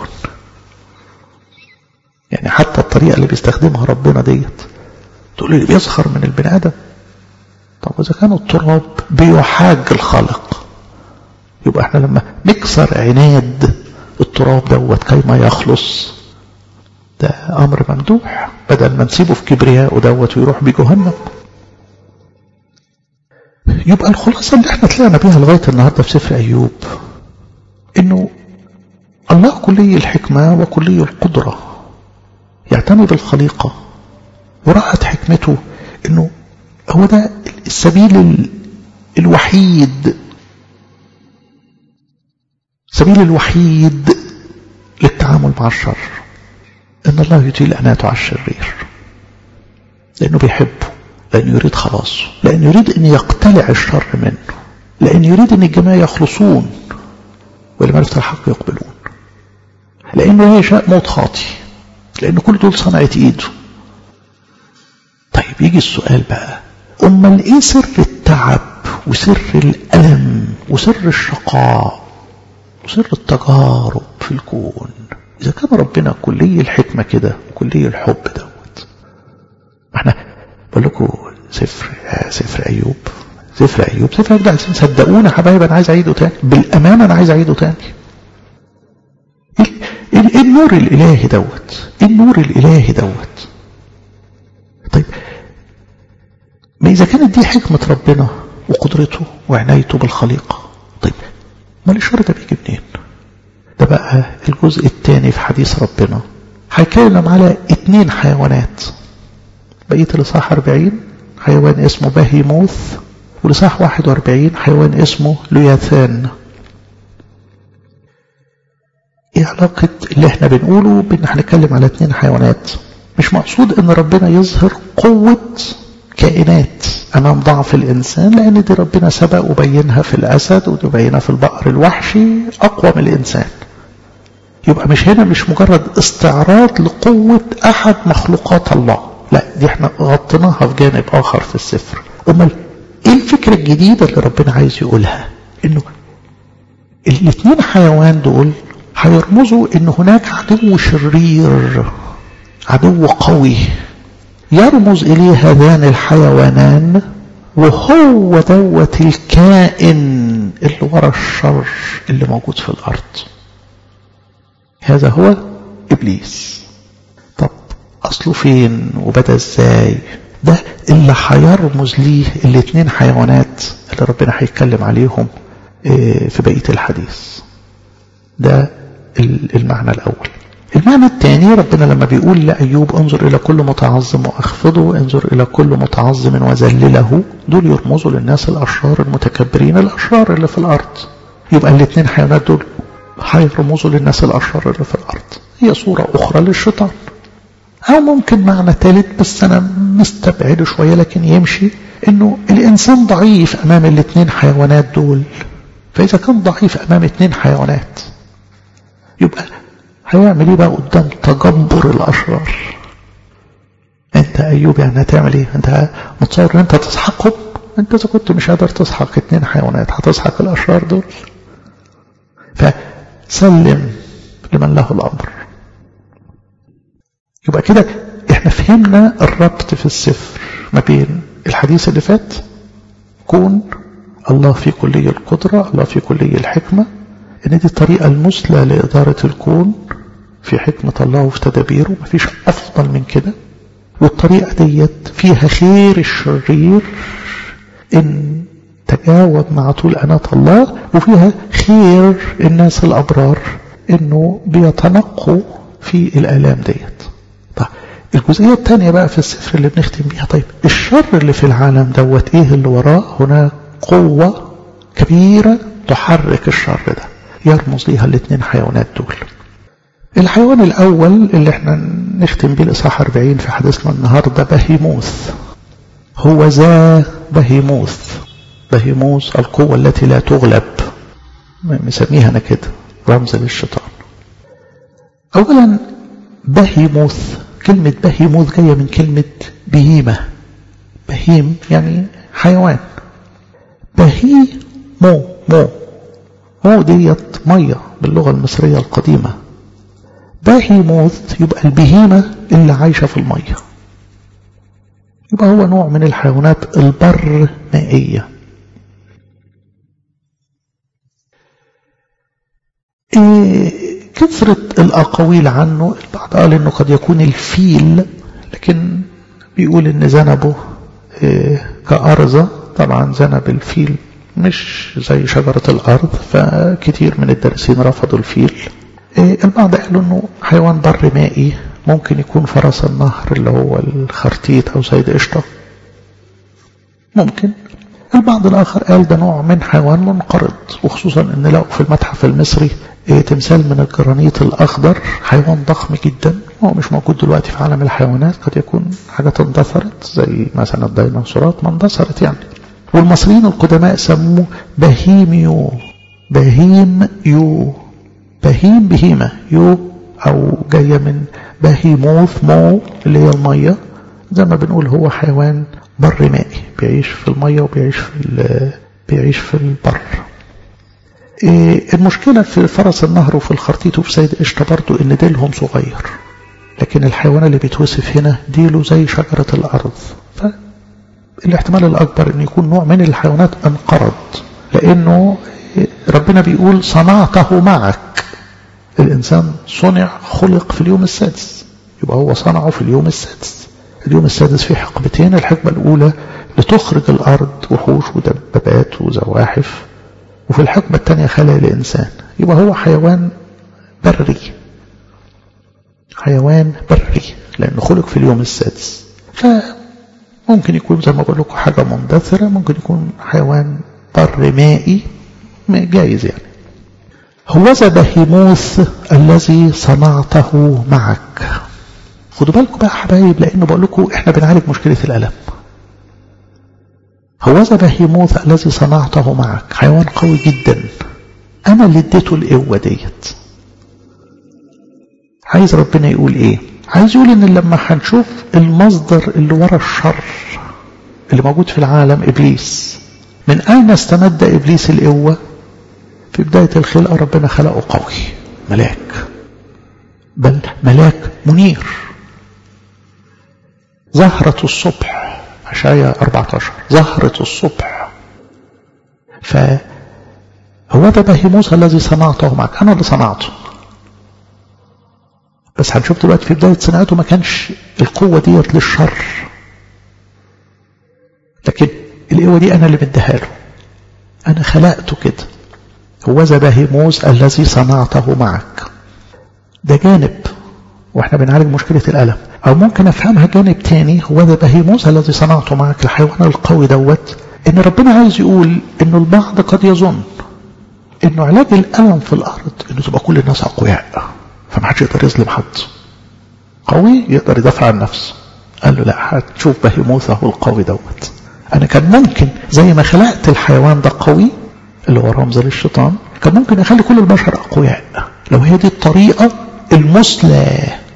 يعني حتى الطريقة اللي بيستخدمها ربنا ديت تقول لي بيسخر من البني ادم طب اذا كان التراب بيحاج الخالق يبقى احنا لما نكسر عناد التراب دوت كيما يخلص ده امر ممدوح بدل ما نسيبه في كبرياء دوت ويروح بجهنم يبقى الخلاصه اللي احنا طلعنا بيها لغايه النهارده في سفر ايوب انه الله كلي الحكمه وكلي القدره يعتني بالخليقه ورأت حكمته انه هو ده السبيل الوحيد السبيل الوحيد للتعامل مع الشر ان الله يطيل اناته على الشرير لانه بيحبه لانه يريد خلاصه لانه يريد ان يقتلع الشر منه لانه يريد ان الجميع يخلصون ولمعرفة الحق يقبلون لانه يشاء موت خاطي لان كل دول صنعة ايده طيب يجي السؤال بقى امال ايه سر التعب وسر الالم وسر الشقاء وسر التجارب في الكون اذا كان ربنا كلي الحكمه كده وكلي الحب دوت احنا بقول لكم سفر سفر ايوب سفر ايوب سفر ايوب ده عايزين صدقوني يا حبايب انا عايز اعيده تاني بالامانه انا عايز اعيده تاني ايه النور الالهي دوت ايه النور الالهي دوت طيب ما إذا كانت دي حكمة ربنا وقدرته وعنايته بالخليقة طيب ما الإشارة ده بيجي منين ده بقى الجزء الثاني في حديث ربنا هيتكلم على اتنين حيوانات بقية الإصحاح 40 حيوان اسمه بهيموث والإصحاح 41 حيوان اسمه لياثان ايه علاقة اللي احنا بنقوله بان هنتكلم على اتنين حيوانات مش مقصود ان ربنا يظهر قوة كائنات امام ضعف الانسان لان دي ربنا سبق وبينها في الاسد وبينها في البقر الوحشي اقوى من الانسان يبقى مش هنا مش مجرد استعراض لقوة احد مخلوقات الله لا دي احنا غطيناها في جانب اخر في السفر امال ايه الفكرة الجديدة اللي ربنا عايز يقولها انه الاثنين حيوان دول هيرمزوا ان هناك عدو شرير عدو قوي يرمز إليه هذان الحيوانان وهو دوت الكائن اللي ورا الشر اللي موجود في الأرض هذا هو إبليس طب أصله فين وبدأ إزاي ده اللي هيرمز ليه الاثنين حيوانات اللي ربنا هيتكلم عليهم في بقية الحديث ده المعنى الأول المعنى الثاني ربنا لما بيقول لأيوب انظر إلى كل متعظم وأخفضه انظر إلى كل متعظم وذلله دول يرمزوا للناس الأشرار المتكبرين الأشرار اللي في الأرض يبقى الاثنين حيوانات دول هي رموزه للناس الأشرار اللي في الأرض هي صورة أخرى للشيطان أو ممكن معنى ثالث بس أنا مستبعده شوية لكن يمشي إنه الإنسان ضعيف أمام الاثنين حيوانات دول فإذا كان ضعيف أمام اثنين حيوانات يبقى هيعمل إيه بقى قدام تجبر الأشرار أنت أيوب يعني هتعمل إيه أنت متصور إن أنت تسحقهم أنت إذا كنت مش قادر تسحق اثنين حيوانات هتسحق الأشرار دول فسلم لمن له الأمر يبقى كده احنا فهمنا الربط في السفر ما بين الحديث اللي فات كون الله في كلية القدرة الله في كلية الحكمة ان دي الطريقة المثلى لإدارة الكون في حكمة الله وفي تدابيره مفيش أفضل من كده والطريقة ديت فيها خير الشرير إن تجاوب مع طول أناة الله وفيها خير الناس الأبرار إنه بيتنقوا في الآلام ديت طيب الجزئية الثانية بقى في السفر اللي بنختم بيها طيب الشر اللي في العالم دوت إيه اللي وراه هناك قوة كبيرة تحرك الشر ده يرمز ليها الاثنين حيوانات دول الحيوان الأول اللي احنا نختم بيه الإصحاح 40 في حديثنا النهاردة بهيموث هو ذا بهيموث بهيموث القوة التي لا تغلب مسميها أنا كده رمز للشيطان أولا بهيموث كلمة بهيموث جاية من كلمة بهيمة بهيم يعني حيوان بهي مو مو مو ديت مية باللغة المصرية القديمة بهيموث يبقى البهيمة اللي عايشة في المية يبقى هو نوع من الحيوانات البر مائية إيه كثرة الأقاويل عنه البعض قال إنه قد يكون الفيل لكن بيقول إن ذنبه إيه كأرزة طبعا ذنب الفيل مش زي شجرة الأرض فكتير من الدارسين رفضوا الفيل إيه البعض قالوا إنه حيوان بر مائي ممكن يكون فرس النهر اللي هو الخرتيت أو سيد قشطة ممكن البعض الآخر قال ده نوع من حيوان منقرض وخصوصا ان لقوا في المتحف المصري ايه تمثال من الجرانيت الأخضر حيوان ضخم جدا هو مش موجود دلوقتي في عالم الحيوانات قد يكون حاجات اندثرت زي مثلا الديناصورات ما اندثرت يعني والمصريين القدماء سموه بهيميو بهيم يو بهيم بهيمة يو أو جاية من بهيموث مو اللي هي المية زي ما بنقول هو حيوان بر مائي بيعيش في المية وبيعيش في بيعيش في البر إيه المشكلة في فرس النهر وفي الخرتيت وفي سيد قشطة برضو ان ديلهم صغير لكن الحيوان اللي بيتوصف هنا ديله زي شجرة الأرض فالاحتمال الأكبر ان يكون نوع من الحيوانات انقرض لأنه ربنا بيقول صنعته معك الإنسان صنع خلق في اليوم السادس يبقى هو صنعه في اليوم السادس اليوم السادس فيه حقبتين الحقبة الأولى لتخرج الأرض وحوش ودبابات وزواحف وفي الحقبة الثانية خلق الإنسان يبقى هو حيوان بري حيوان بري لأنه خلق في اليوم السادس فممكن يكون زي ما بقول لكم حاجة مندثرة ممكن يكون حيوان بر مائي جايز يعني هوذا بهيموث الذي صنعته معك خدوا بالكم بقى حبايب لانه بقول لكم احنا بنعالج مشكله الالم هوذا بهيموث الذي صنعته معك حيوان قوي جدا انا اللي اديته القوه ديت عايز ربنا يقول ايه عايز يقول ان لما هنشوف المصدر اللي ورا الشر اللي موجود في العالم ابليس من اين استمد ابليس القوه في بدايه الخلقه ربنا خلقه قوي ملاك بل ملاك منير زهرة الصبح عشاية 14 زهرة الصبح فهو ده بهيموس الذي صنعته معك أنا اللي صنعته بس هنشوف دلوقتي في بداية صناعته ما كانش القوة ديت للشر لكن القوة دي أنا اللي مديها له أنا خلقته كده هو ذا بهيموس الذي صنعته معك ده جانب واحنا بنعالج مشكلة الألم أو ممكن أفهمها جانب تاني هو ذا بهيموس الذي صنعته معك الحيوان القوي دوت إن ربنا عايز يقول إنه البعض قد يظن انه علاج الالم في الارض انه تبقى كل الناس اقوياء فما حدش يقدر يظلم حد قوي يقدر يدافع عن نفسه قال له لا هتشوف بهيموث اهو القوي دوت انا كان ممكن زي ما خلقت الحيوان ده قوي اللي هو رمز للشيطان كان ممكن اخلي كل البشر اقوياء لو هي دي الطريقه المثلى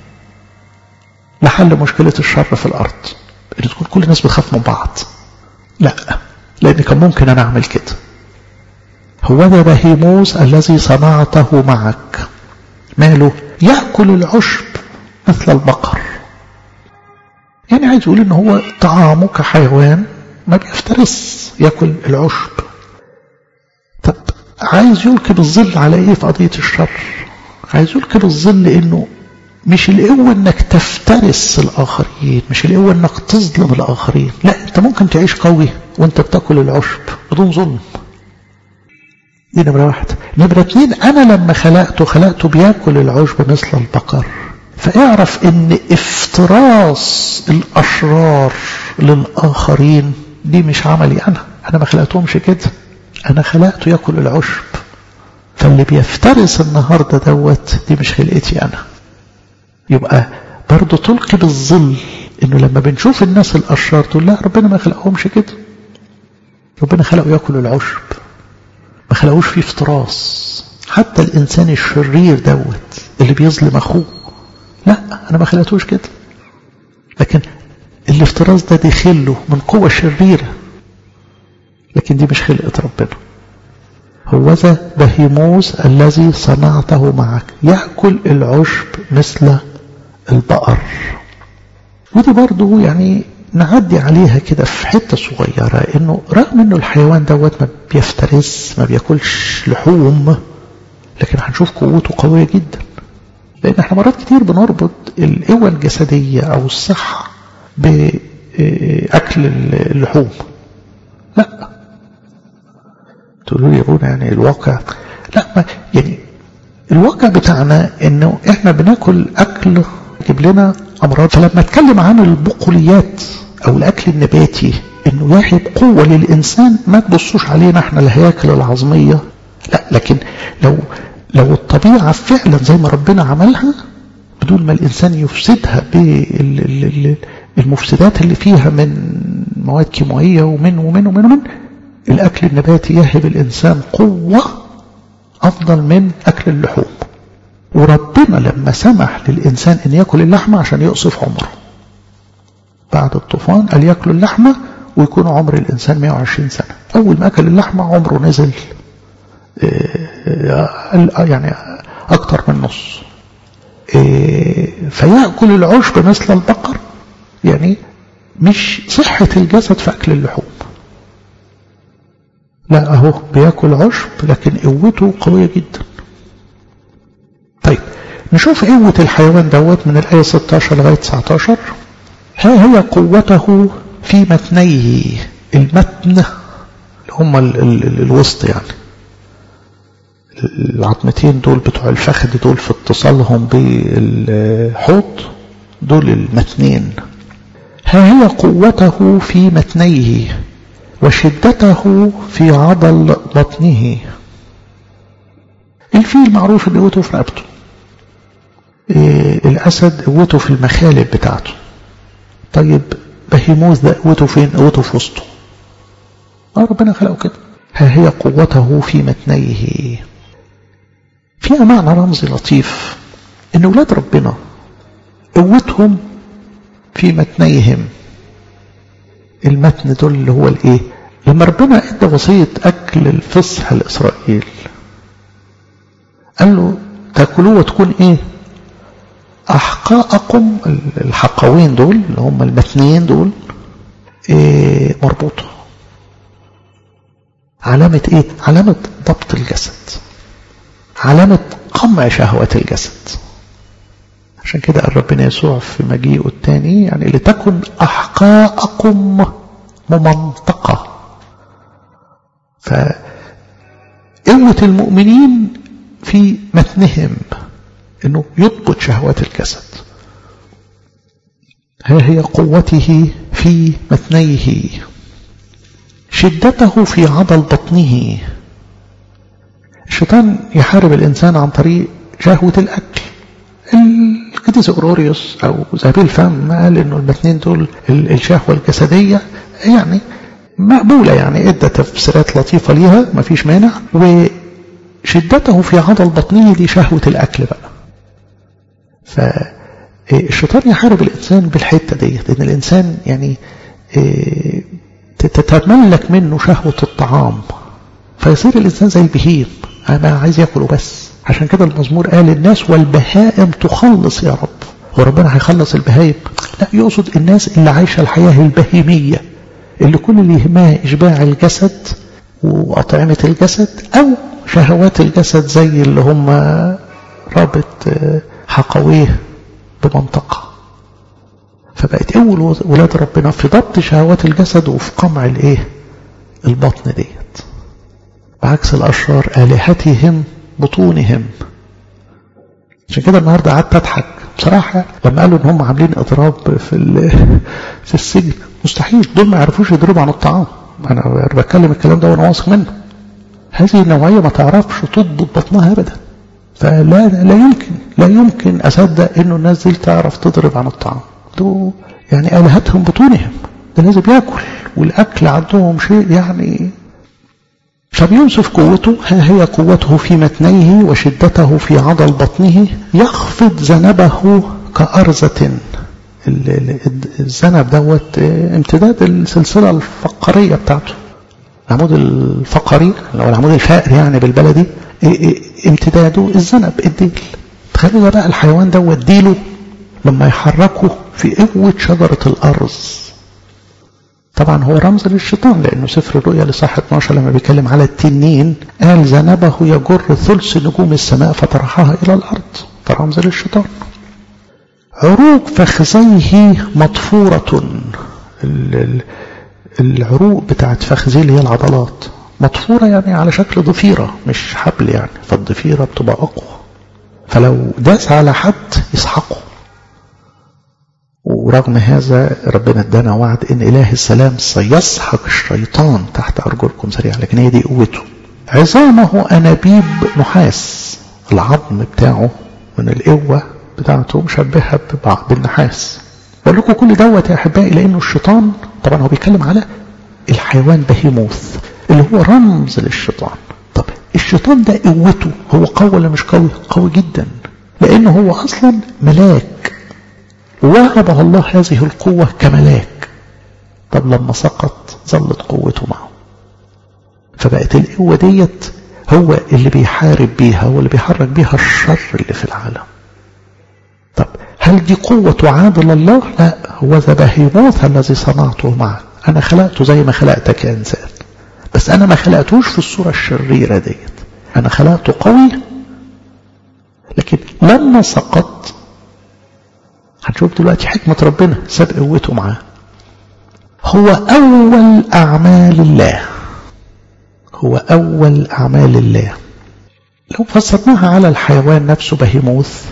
لحل مشكله الشر في الارض ان تكون كل الناس بتخاف من بعض لا لان كان ممكن انا اعمل كده هو ده بهيموس الذي صنعته معك ماله ياكل العشب مثل البقر يعني عايز يقول ان هو طعامه كحيوان ما بيفترس ياكل العشب طب عايز يلقي بالظل على ايه في قضيه الشر عايز يلقي بالظل انه مش القوة انك تفترس الاخرين مش القوة انك تظلم الاخرين لا انت ممكن تعيش قوي وانت بتاكل العشب بدون ظلم دي نمرة واحدة نمرة اتنين انا لما خلقته خلقته بياكل العشب مثل البقر فاعرف ان افتراس الاشرار للاخرين دي مش عملي انا انا ما خلقتهمش كده انا خلقته ياكل العشب فاللي بيفترس النهارده دوت دي مش خلقتي انا يبقى برضه تلقي بالظل انه لما بنشوف الناس الاشرار تقول لا ربنا ما خلقهمش كده ربنا خلقه ياكل العشب ما خلقوش فيه افتراس حتى الانسان الشرير دوت اللي بيظلم اخوه لا انا ما خلقتوش كده لكن الافتراس ده داخله من قوة شريرة لكن دي مش خلقة ربنا هو ذا بهيموس الذي صنعته معك يأكل العشب مثل البقر ودي برضو يعني نعدي عليها كده في حتة صغيرة انه رغم انه الحيوان دوت ما بيفترس ما بياكلش لحوم لكن هنشوف قوته قوية جدا لان احنا مرات كتير بنربط القوة الجسدية او الصحة بأكل اللحوم لا تقولوا لي يا ابونا يعني الواقع لا ما يعني الواقع بتاعنا انه احنا بناكل اكل يجيب لنا امراض فلما اتكلم عن البقوليات او الاكل النباتي انه يهب قوة للانسان ما تبصوش علينا احنا الهياكل العظمية لا لكن لو لو الطبيعة فعلا زي ما ربنا عملها بدون ما الانسان يفسدها بالمفسدات اللي فيها من مواد كيماوية ومن ومن ومن ومن الأكل النباتي يهب الإنسان قوة أفضل من أكل اللحوم وربنا لما سمح للإنسان أن يأكل اللحمة عشان يقصف عمره بعد الطوفان قال يأكل اللحمة ويكون عمر الإنسان 120 سنة أول ما أكل اللحمة عمره نزل يعني أكتر من نص فيأكل العشب مثل البقر يعني مش صحة الجسد في أكل اللحوم لا أهو بياكل عشب لكن قوته قوية جدا طيب نشوف قوة الحيوان دوت من الآية 16 لغاية 19 ها هي قوته في متنيه المتن اللي هم ال ال ال الوسط يعني العظمتين دول بتوع الفخذ دول في اتصالهم بالحوض دول المتنين ها هي قوته في متنيه وشدته في عضل بطنه الفيل معروف ان قوته في رقبته إيه الاسد قوته في المخالب بتاعته طيب بهيموس ده قوته فين قوته في وسطه اه ربنا خلقه كده ها هي قوته في متنيه فيها معنى رمزي لطيف ان ولاد ربنا قوتهم في متنيهم المتن دول اللي هو الايه لما ربنا ادى وصية اكل الفصح لاسرائيل قال له تاكلوه وتكون ايه احقاءكم الحقاوين دول اللي هم المتنين دول إيه مربوطة علامة ايه علامة ضبط الجسد علامة قمع شهوات الجسد عشان كده قال ربنا يسوع في مجيئه الثاني يعني لتكن أحقاءكم ممنطقة فقوة المؤمنين في متنهم انه يضبط شهوات الجسد ها هي قوته في متنيه شدته في عضل بطنه الشيطان يحارب الإنسان عن طريق شهوة الأكل القديس أوروريوس أو زابيل فم قال إنه الاثنين دول الشهوة الجسدية يعني مقبولة يعني ادى تفسيرات لطيفة ليها ما فيش مانع وشدته في عضل بطنه دي شهوة الأكل بقى فالشيطان يحارب الإنسان بالحتة ديت إن الإنسان يعني تتملك منه شهوة الطعام فيصير الإنسان زي البهيم أنا عايز يأكله بس عشان كده المزمور قال الناس والبهائم تخلص يا رب وربنا هيخلص البهائم لا يقصد الناس اللي عايشة الحياة البهيمية اللي كل اللي يهمها إشباع الجسد وأطعمة الجسد أو شهوات الجسد زي اللي هم رابط حقويه بمنطقة فبقت أول ولاد ربنا في ضبط شهوات الجسد وفي قمع الإيه البطن ديت بعكس الأشرار آلهتهم بطونهم عشان كده النهاردة قعدت أضحك بصراحة لما قالوا إن هم عاملين إضراب في في السجن مستحيل دول ما يعرفوش يضربوا عن الطعام أنا بتكلم الكلام ده وأنا واثق منه هذه النوعية ما تعرفش تضبط بطنها أبدا فلا لا يمكن لا يمكن أصدق إنه الناس دي تعرف تضرب عن الطعام دول يعني آلهتهم بطونهم ده لازم ياكل والأكل عندهم شيء يعني فبيوصف قوته ها هي قوته في متنيه وشدته في عضل بطنه يخفض ذنبه كأرزة الذنب دوت امتداد السلسلة الفقرية بتاعته العمود الفقري اللي هو العمود الفقري يعني بالبلدي امتداده الذنب الديل تخيلوا بقى الحيوان دوت ديله لما يحركه في قوة شجرة الأرز طبعا هو رمز للشيطان لأنه سفر الرؤيا لصح 12 لما بيتكلم على التنين قال ذنبه يجر ثلث نجوم السماء فطرحها إلى الأرض فرمز للشيطان عروق فخذيه مطفورة العروق بتاعت فخذيه اللي هي العضلات مطفورة يعني على شكل ضفيرة مش حبل يعني فالضفيرة بتبقى أقوى فلو داس على حد يسحقه ورغم هذا ربنا ادانا وعد ان اله السلام سيسحق الشيطان تحت ارجلكم سريعا لكن هي دي قوته عظامه انابيب نحاس العظم بتاعه من القوه بتاعته مشبهه ببعض بالنحاس بقول لكم كل دوت يا احبائي لانه الشيطان طبعا هو بيتكلم على الحيوان بهيموث اللي هو رمز للشيطان طب الشيطان ده قوته هو قوي ولا مش قوي قوي جدا لانه هو اصلا ملاك وهبه الله هذه القوة كملاك طب لما سقط ظلت قوته معه فبقت القوة ديت هو اللي بيحارب بيها هو اللي بيحرك بيها الشر اللي في العالم طب هل دي قوة تعادل الله لا هو ذا بهيموث الذي صنعته معك أنا خلقته زي ما خلقتك يا إنسان بس أنا ما خلقتوش في الصورة الشريرة ديت أنا خلقته قوي لكن لما سقط هنشوف دلوقتي حكمة ربنا ساب قوته معاه هو أول أعمال الله هو أول أعمال الله لو فسرناها على الحيوان نفسه بهيموث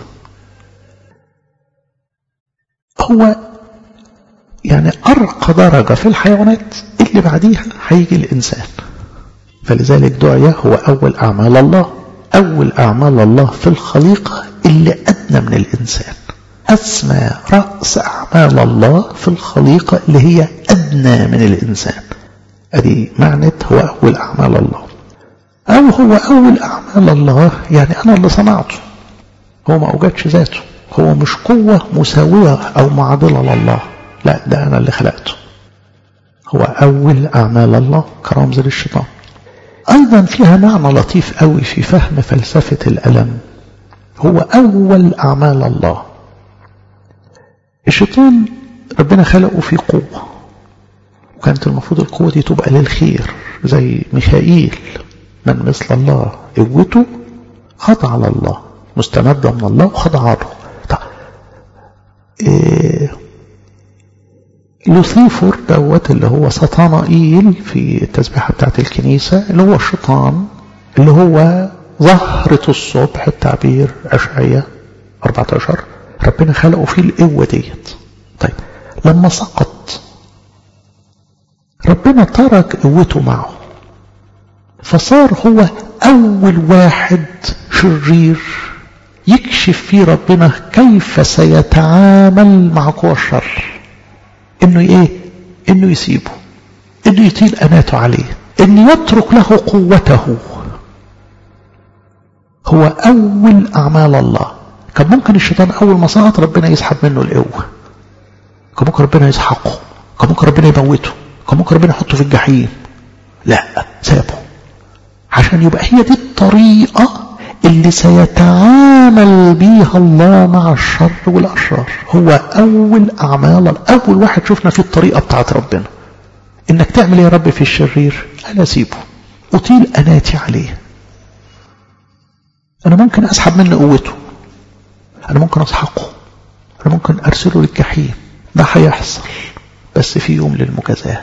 هو يعني أرقى درجة في الحيوانات اللي بعديها هيجي الإنسان فلذلك دعية هو أول أعمال الله أول أعمال الله في الخليقة اللي أدنى من الإنسان أسمى رأس أعمال الله في الخليقة اللي هي أدنى من الإنسان أدي معنى هو أول أعمال الله أو هو أول أعمال الله يعني أنا اللي صنعته هو ما أوجدش ذاته هو مش قوة مساوية أو معادلة لله لا ده أنا اللي خلقته هو أول أعمال الله كرمز للشيطان أيضا فيها معنى لطيف قوي في فهم فلسفة الألم هو أول أعمال الله الشيطان ربنا خلقه في قوة وكانت المفروض القوة دي تبقى للخير زي ميخائيل من مثل الله قوته خضع لله مستمدة من الله وخضع له طب إيه لوسيفر دوت اللي هو سطانائيل في التسبيحة بتاعت الكنيسة اللي هو الشيطان اللي هو ظهرة الصبح التعبير أشعية 14 ربنا خلقه فيه القوة ديت طيب لما سقط ربنا ترك قوته معه فصار هو أول واحد شرير يكشف فيه ربنا كيف سيتعامل مع قوى الشر انه ايه انه يسيبه انه يطيل اناته عليه انه يترك له قوته هو اول اعمال الله كان ممكن الشيطان اول ما سقط ربنا يسحب منه القوه كان ممكن ربنا يسحقه كان ممكن ربنا يموته كان ممكن ربنا يحطه في الجحيم لا سابه عشان يبقى هي دي الطريقه اللي سيتعامل بيها الله مع الشر والأشرار هو أول أعمال أول واحد شفنا فيه الطريقة بتاعت ربنا إنك تعمل يا رب في الشرير أنا أسيبه أطيل أناتي عليه أنا ممكن أسحب منه قوته أنا ممكن أسحقه أنا ممكن أرسله للجحيم ده هيحصل بس في يوم للمجازاة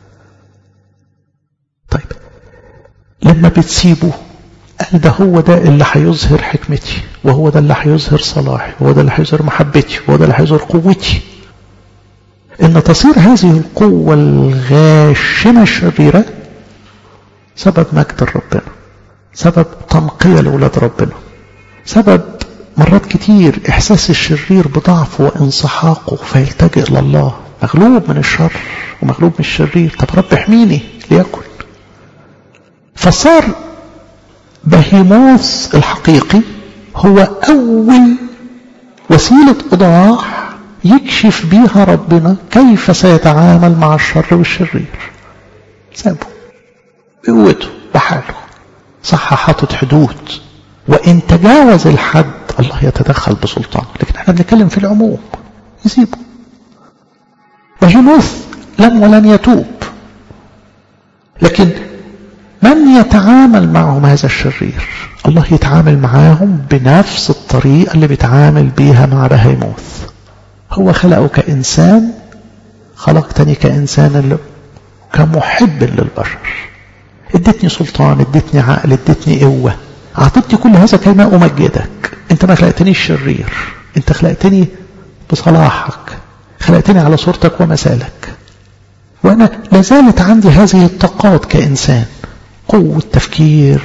طيب لما بتسيبه قال ده هو ده اللي هيظهر حكمتي وهو ده اللي هيظهر صلاحي وهو ده اللي هيظهر محبتي وهو ده اللي هيظهر قوتي ان تصير هذه القوة الغاشمة الشريرة سبب مجد ربنا سبب تنقية لأولاد ربنا سبب مرات كتير إحساس الشرير بضعفه وانسحاقه فيلتجئ إلى الله مغلوب من الشر ومغلوب من الشرير طب رب احميني ليكن فصار بهيموث الحقيقي هو أول وسيلة إيضاح يكشف بيها ربنا كيف سيتعامل مع الشر والشرير سابه بقوته بحاله صح حاطط حدود وإن تجاوز الحد الله يتدخل بسلطانه لكن احنا بنتكلم في العموم يسيبه بهيموث لم ولن يتوب لكن من يتعامل معهم هذا الشرير الله يتعامل معاهم بنفس الطريقة اللي بيتعامل بيها مع بهيموث هو خلقه كإنسان خلقتني كإنسان اللي كمحب للبشر ادتني سلطان ادتني عقل ادتني قوة أعطتني كل هذا كي ما أمجدك أنت ما خلقتنيش شرير أنت خلقتني بصلاحك خلقتني على صورتك ومثالك وأنا لازالت عندي هذه الطاقات كإنسان قوة تفكير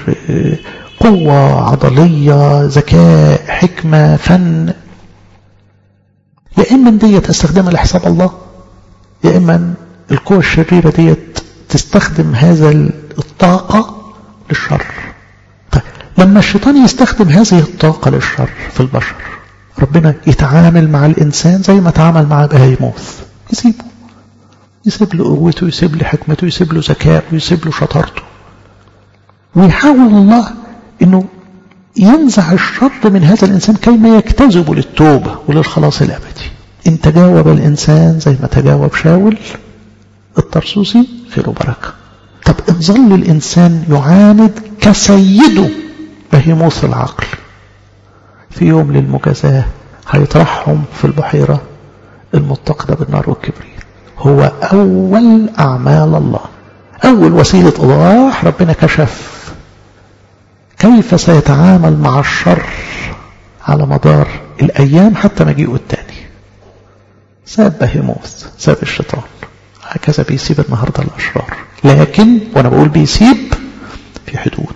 قوة عضلية ذكاء حكمة فن يا إما ديت استخدمها لحساب الله يا إما القوة الشريرة ديت تستخدم هذا الطاقة للشر طيب لما الشيطان يستخدم هذه الطاقة للشر في البشر ربنا يتعامل مع الإنسان زي ما تعامل مع بهيموث يسيبه يسيب له قوته يسيب له حكمته يسيب له ذكاءه يسيب له شطارته ويحاول الله انه ينزع الشر من هذا الانسان كيما يجتذب للتوبه وللخلاص الابدي ان تجاوب الانسان زي ما تجاوب شاول الطرسوسي خير وبركه طب ان ظل الانسان يعاند كسيده بهيموث العقل في يوم للمجازاه هيطرحهم في البحيره المتقده بالنار والكبريت هو اول اعمال الله اول وسيله ايضاح ربنا كشف كيف سيتعامل مع الشر على مدار الأيام حتى مجيئه التاني ساب بهيموث ساب الشيطان هكذا بيسيب النهاردة الأشرار لكن وأنا بقول بيسيب في حدود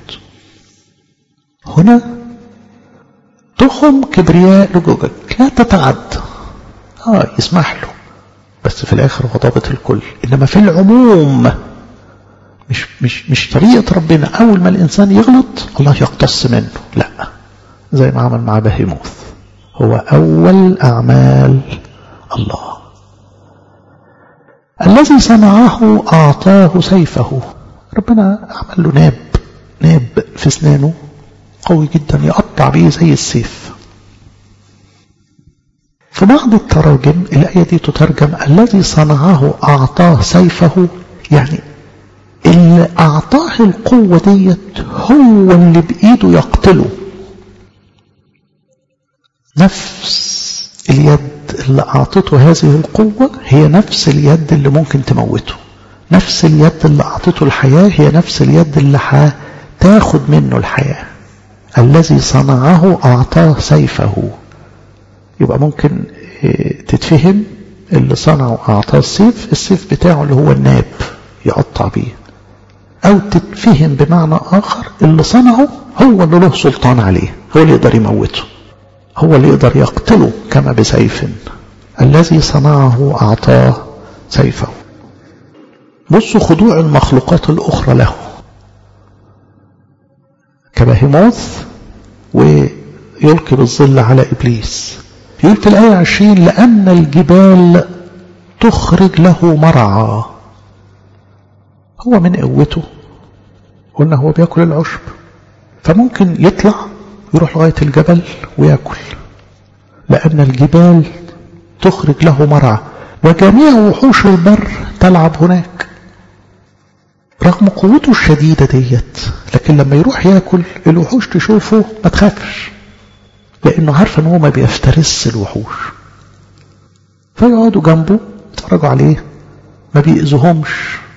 هنا تخم كبرياء لجوجك لا تتعد آه يسمح له بس في الآخر هو ضابط الكل إنما في العموم مش مش مش طريقة ربنا أول ما الإنسان يغلط الله يقتص منه لا زي ما عمل مع بهيموث هو أول أعمال الله الذي صنعه أعطاه سيفه ربنا عمل له ناب ناب في اسنانه قوي جدا يقطع به زي السيف في بعض التراجم الآية دي تترجم الذي صنعه أعطاه سيفه يعني اللي أعطاه القوة ديت هو اللي بإيده يقتله نفس اليد اللي أعطته هذه القوة هي نفس اليد اللي ممكن تموته نفس اليد اللي أعطته الحياة هي نفس اليد اللي هتاخد منه الحياة الذي صنعه أعطاه سيفه يبقى ممكن تتفهم اللي صنعه أعطاه السيف السيف بتاعه اللي هو الناب يقطع بيه أو تتفهم بمعنى آخر اللي صنعه هو اللي له سلطان عليه هو اللي يقدر يموته هو اللي يقدر يقتله كما بسيف الذي صنعه أعطاه سيفه بصوا خضوع المخلوقات الأخرى له كبهيموث ويلقي بالظل على إبليس يقول في الآية 20 لأن الجبال تخرج له مرعى هو من قوته قلنا هو بياكل العشب فممكن يطلع يروح لغاية الجبل وياكل لأن الجبال تخرج له مرعى وجميع وحوش البر تلعب هناك رغم قوته الشديدة ديت لكن لما يروح ياكل الوحوش تشوفه ما تخافش لأنه عارفة ان هو ما بيفترس الوحوش فيقعدوا جنبه يتفرجوا عليه ما بيأذهمش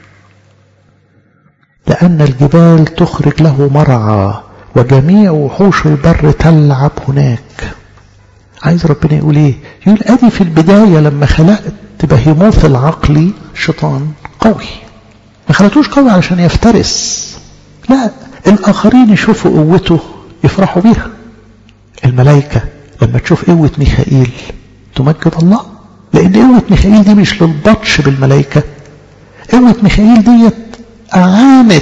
لأن الجبال تخرج له مرعى وجميع وحوش البر تلعب هناك عايز ربنا يقول ايه يقول ادي في البداية لما خلقت بهيموث العقلي شيطان قوي ما خلقتوش قوي علشان يفترس لا الاخرين يشوفوا قوته يفرحوا بيها الملائكة لما تشوف قوة ميخائيل تمجد الله لان قوة ميخائيل دي مش للبطش بالملائكة قوة ميخائيل ديت اعانت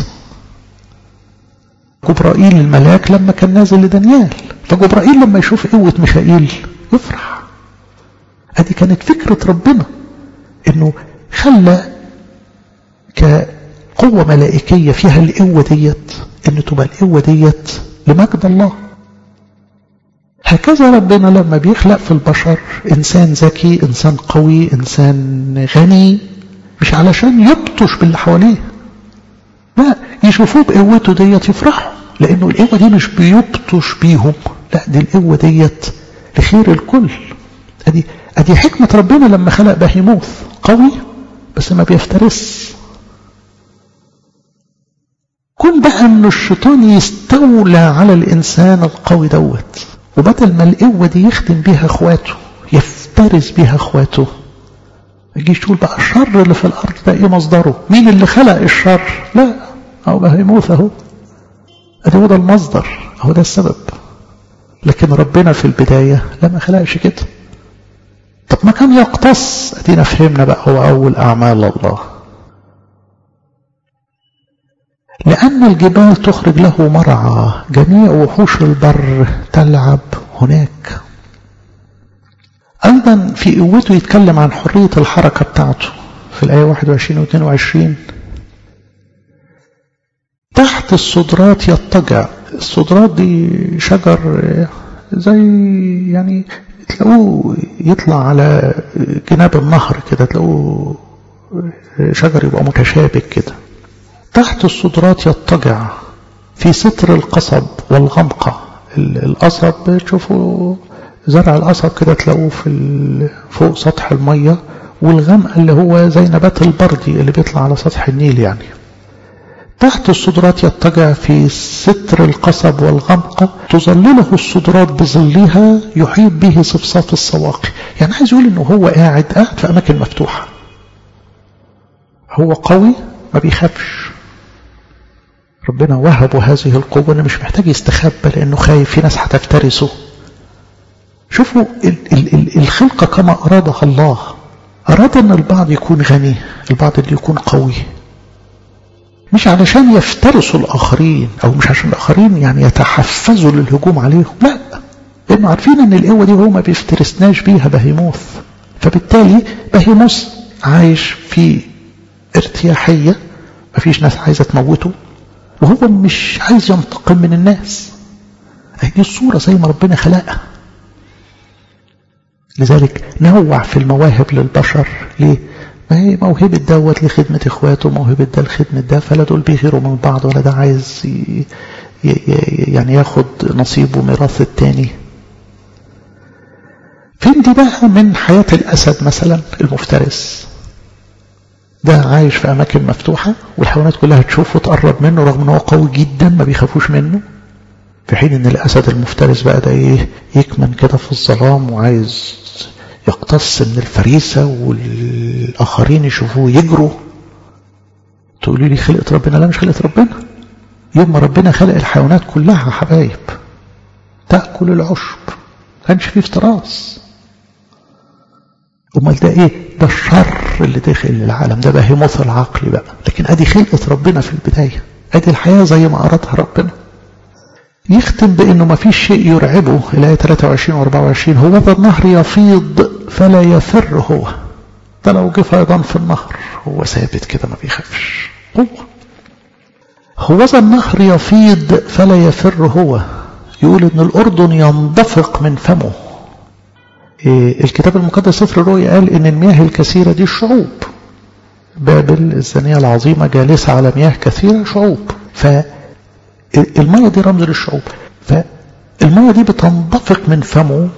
جبرائيل الملاك لما كان نازل لدانيال فجبرائيل لما يشوف قوة ميخائيل يفرح ادي كانت فكرة ربنا انه خلى كقوة ملائكية فيها القوة ديت ان تبقى القوة ديت لمجد الله هكذا ربنا لما بيخلق في البشر انسان ذكي انسان قوي انسان غني مش علشان يبطش باللي حواليه لا يشوفوه بقوته ديت يفرحوا لانه القوة دي مش بيبطش بيهم لا دي القوة ديت لخير الكل ادي ادي حكمة ربنا لما خلق بهيموث قوي بس ما بيفترس كون بقى ان الشيطان يستولى على الانسان القوي دوت وبدل ما القوة دي يخدم بيها اخواته يفترس بيها اخواته ما تجيش تقول بقى الشر اللي في الارض ده ايه مصدره مين اللي خلق الشر لا او بهيموث اهو ادي هو ده المصدر هو ده السبب لكن ربنا في البداية لا ما خلقش كده طب ما كان يقتص ادينا فهمنا بقى هو اول اعمال الله لأن الجبال تخرج له مرعى جميع وحوش البر تلعب هناك أيضا في قوته يتكلم عن حرية الحركة بتاعته في الآية 21 و 22 تحت الصدرات يضطجع الصدرات دي شجر زي يعني تلاقوه يطلع على جناب النهر كده تلاقوه شجر يبقى متشابك كده تحت الصدرات يضطجع في ستر القصب والغمقة القصب تشوفوا زرع القصب كده تلاقوه في فوق سطح المية والغمقة اللي هو زي نبات البردي اللي بيطلع على سطح النيل يعني تحت الصدرات يضطجع في ستر القصب والغمقة تظلله الصدرات بظلها يحيط به صفصاف السواقي يعني عايز يقول انه هو قاعد قاعد في اماكن مفتوحة هو قوي ما بيخافش ربنا وهبه هذه القوة انه مش محتاج يستخبى لانه خايف في ناس هتفترسه شوفوا ال ال ال الخلقة كما ارادها الله اراد ان البعض يكون غني البعض اللي يكون قوي مش علشان يفترسوا الآخرين أو مش عشان الآخرين يعني يتحفزوا للهجوم عليهم لا لأنه عارفين أن القوة دي هو ما بيفترسناش بيها بهيموث فبالتالي بهيموث عايش في ارتياحية مفيش ناس عايزة تموته وهو مش عايز ينتقم من الناس دي الصورة زي ما ربنا خلقها لذلك نوع في المواهب للبشر ليه ما هي موهبة دوت لخدمة اخواته موهبة ده لخدمة ده فلا دول بيغيروا من بعض ولا ده عايز ي... ي... يعني ياخد نصيبه ميراث التاني فين دي بقى من حياة الأسد مثلا المفترس ده عايش في أماكن مفتوحة والحيوانات كلها تشوفه تقرب منه رغم أنه قوي جدا ما بيخافوش منه في حين أن الأسد المفترس بقى ده إيه يكمن كده في الظلام وعايز يقتص من الفريسة والآخرين يشوفوه يجروا تقولي لي خلقة ربنا لا مش خلقة ربنا يوم ما ربنا خلق الحيوانات كلها حبايب تأكل العشب كانش فيه افتراس امال ده ايه ده الشر اللي داخل العالم ده بهيموث العقل بقى لكن ادي خلقة ربنا في البداية ادي الحياة زي ما ارادها ربنا يختم بانه ما فيش شيء يرعبه الايه 23 و 24 هو ذا النهر يفيض فلا يفر هو ده لو جه فيضان في النهر هو ثابت كده ما بيخافش هو هو ذا النهر يفيض فلا يفر هو يقول ان الاردن ينضفق من فمه إيه الكتاب المقدس سفر الرؤيا قال ان المياه الكثيره دي الشعوب بابل الزانيه العظيمه جالسه على مياه كثيره شعوب فالميه دي رمز للشعوب فالميه دي بتنضفق من فمه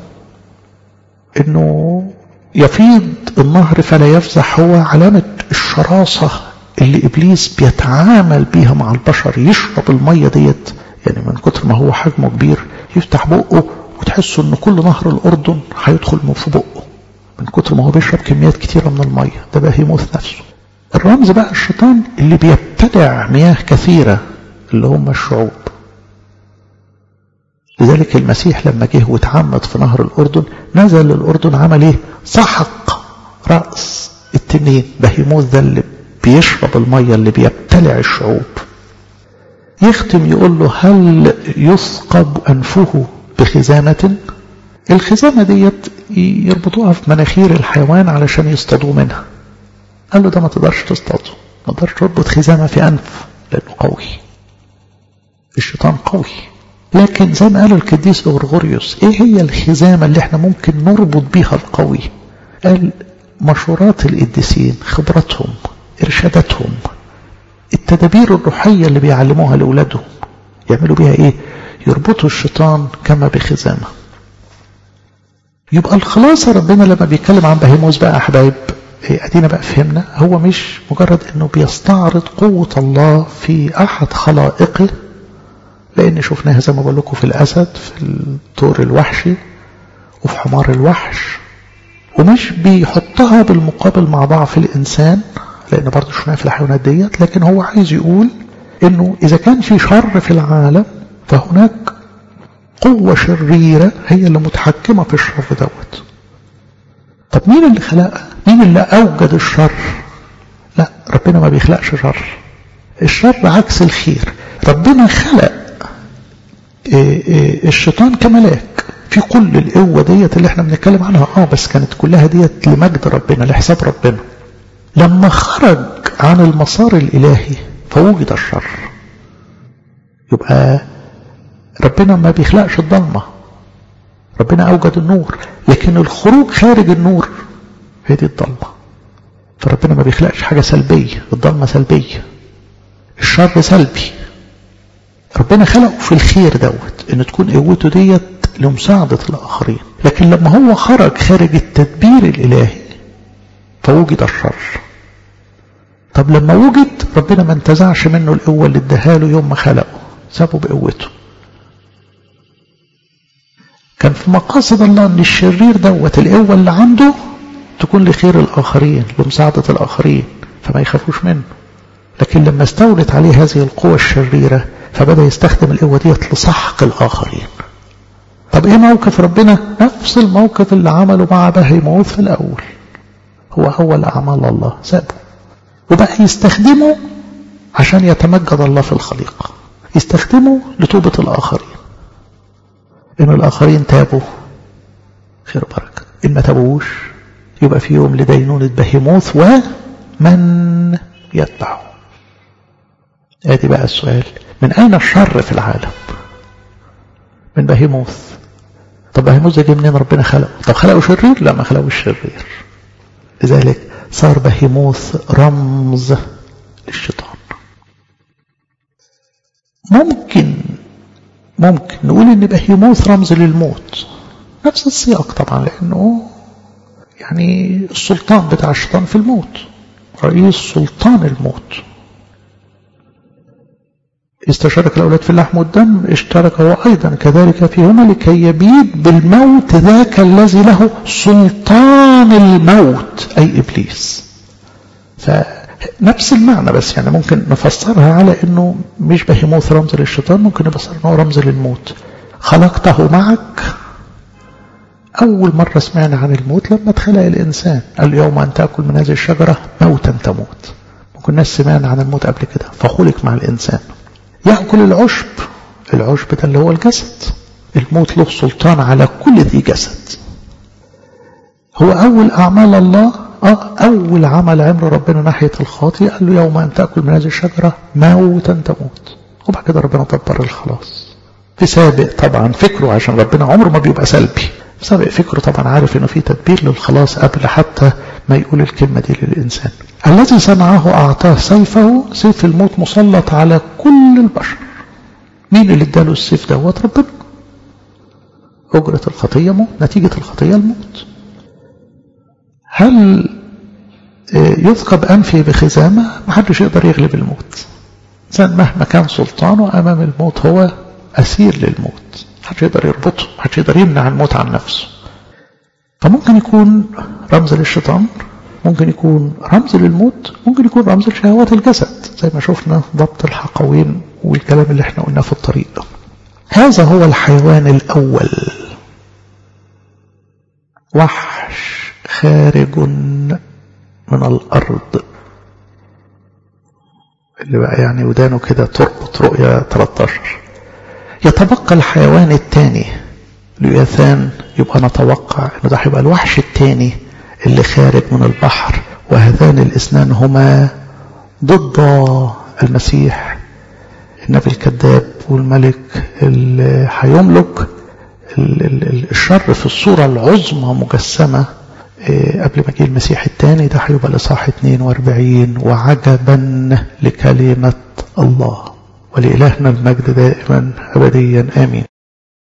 انه يفيض النهر فلا يفزح هو علامه الشراسه اللي ابليس بيتعامل بيها مع البشر يشرب الميه ديت يعني من كتر ما هو حجمه كبير يفتح بقه وتحسوا ان كل نهر الاردن هيدخل من في بقه من كتر ما هو بيشرب كميات كتيره من الميه ده بهيموث نفسه الرمز بقى الشيطان اللي بيبتدع مياه كثيره اللي هم الشعوب لذلك المسيح لما جه واتعمد في نهر الاردن نزل الاردن عمل ايه سحق راس التنين بهيموث ده اللي بيشرب الميه اللي بيبتلع الشعوب يختم يقول له هل يثقب انفه بخزامة الخزامة ديت يربطوها في مناخير الحيوان علشان يصطادوا منها قال له ده ما تقدرش تصطاده ما تقدرش تربط خزامة في أنف لأنه قوي الشيطان قوي لكن زي ما قال القديس غرغوريوس ايه هي الخزامة اللي احنا ممكن نربط بيها القوي قال مشورات القديسين خبرتهم ارشاداتهم التدابير الروحية اللي بيعلموها لأولادهم يعملوا بيها ايه يربطوا الشيطان كما بخزامة يبقى الخلاصة ربنا لما بيتكلم عن بهيموس بقى يا حبايب ادينا بقى فهمنا هو مش مجرد انه بيستعرض قوة الله في احد خلائقه لان شفناها زي ما بقول لكم في الاسد في الطور الوحشي وفي حمار الوحش ومش بيحطها بالمقابل مع ضعف الانسان لان برضه شفناها في الحيوانات ديت لكن هو عايز يقول انه اذا كان في شر في العالم فهناك قوة شريرة هي اللي متحكمة في الشر دوت طب مين اللي خلقها مين اللي أوجد الشر لا ربنا ما بيخلقش شر الشر عكس الخير ربنا خلق الشيطان كملاك في كل القوة ديت اللي احنا بنتكلم عنها اه بس كانت كلها ديت لمجد ربنا لحساب ربنا لما خرج عن المسار الإلهي فوجد الشر يبقى ربنا ما بيخلقش الضلمة ربنا أوجد النور لكن الخروج خارج النور هي دي الضلمة فربنا ما بيخلقش حاجة سلبية الضلمة سلبية الشر سلبي ربنا خلقه في الخير دوت ان تكون قوته ديت لمساعدة الآخرين لكن لما هو خرج خارج التدبير الإلهي فوجد الشر طب لما وجد ربنا ما انتزعش منه القوة اللي اداها له يوم ما خلقه سابه بقوته كان في مقاصد الله ان الشرير دوت القوة اللي عنده تكون لخير الآخرين لمساعدة الآخرين فما يخافوش منه لكن لما استولت عليه هذه القوة الشريرة فبدأ يستخدم القوة ديت لسحق الآخرين طب ايه موقف ربنا نفس الموقف اللي عمله مع بهيموث في الأول هو أول أعمال الله سابه وبقى يستخدمه عشان يتمجد الله في الخليقة يستخدمه لتوبة الآخرين إن الآخرين تابوا خير بركة إن ما تابوش يبقى في يوم لدينونة بهيموث ومن يتبعه ادي بقى السؤال من أين الشر في العالم من بهيموث طب بهيموث ده جه منين ربنا خلقه طب خلقه شرير لا ما خلقوش شرير لذلك صار بهيموث رمز للشيطان ممكن ممكن نقول ان بهيموث رمز للموت نفس السياق طبعا لانه يعني السلطان بتاع الشيطان في الموت رئيس سلطان الموت استشارك الأولاد في اللحم والدم اشترك هو أيضا كذلك فيهما لكي يبيد بالموت ذاك الذي له سلطان الموت أي إبليس نفس المعنى بس يعني ممكن نفسرها على انه مش بهيموث رمز للشيطان ممكن نفسر انه رمز للموت خلقته معك أول مرة سمعنا عن الموت لما اتخلق الإنسان اليوم أن تأكل من هذه الشجرة موتا تموت ممكن ناس سمعنا عن الموت قبل كده فخلق مع الإنسان يأكل العشب العشب ده اللي هو الجسد الموت له سلطان على كل ذي جسد هو أول أعمال الله آه أول عمل عمل ربنا ناحية الخاطئ قال له يوم أن تأكل من هذه الشجرة موتا تموت وبعد كده ربنا دبر الخلاص في سابق طبعا فكره عشان ربنا عمره ما بيبقى سلبي سابق فكره طبعا عارف انه في تدبير للخلاص قبل حتى ما يقول الكلمة دي للإنسان الذي صنعه أعطاه سيفه سيف الموت مسلط على كل البشر مين اللي اداله السيف دوت ربنا أجرة الخطية موت نتيجة الخطية الموت هل يثقب أنفي بخزامة محدش يقدر يغلب الموت إنسان مهما كان سلطانه أمام الموت هو أسير للموت محدش يقدر يربطه محدش يقدر يمنع الموت عن نفسه فممكن يكون رمز للشيطان ممكن يكون رمز للموت ممكن يكون رمز لشهوات الجسد زي ما شفنا ضبط الحقوين والكلام اللي احنا قلناه في الطريق هذا هو الحيوان الأول وحش خارج من الأرض اللي بقى يعني ودانه كده تربط رؤية 13 يتبقى الحيوان الثاني لياثان يبقى نتوقع انه ده هيبقى الوحش الثاني اللي خارج من البحر وهذان الاثنان هما ضد المسيح النبي الكذاب والملك اللي هيملك الشر في الصورة العظمى مجسمة قبل ما يجي المسيح الثاني ده هيبقى الإصحاح 42 وعجبا لكلمة الله ولإلهنا المجد دائما أبديا آمين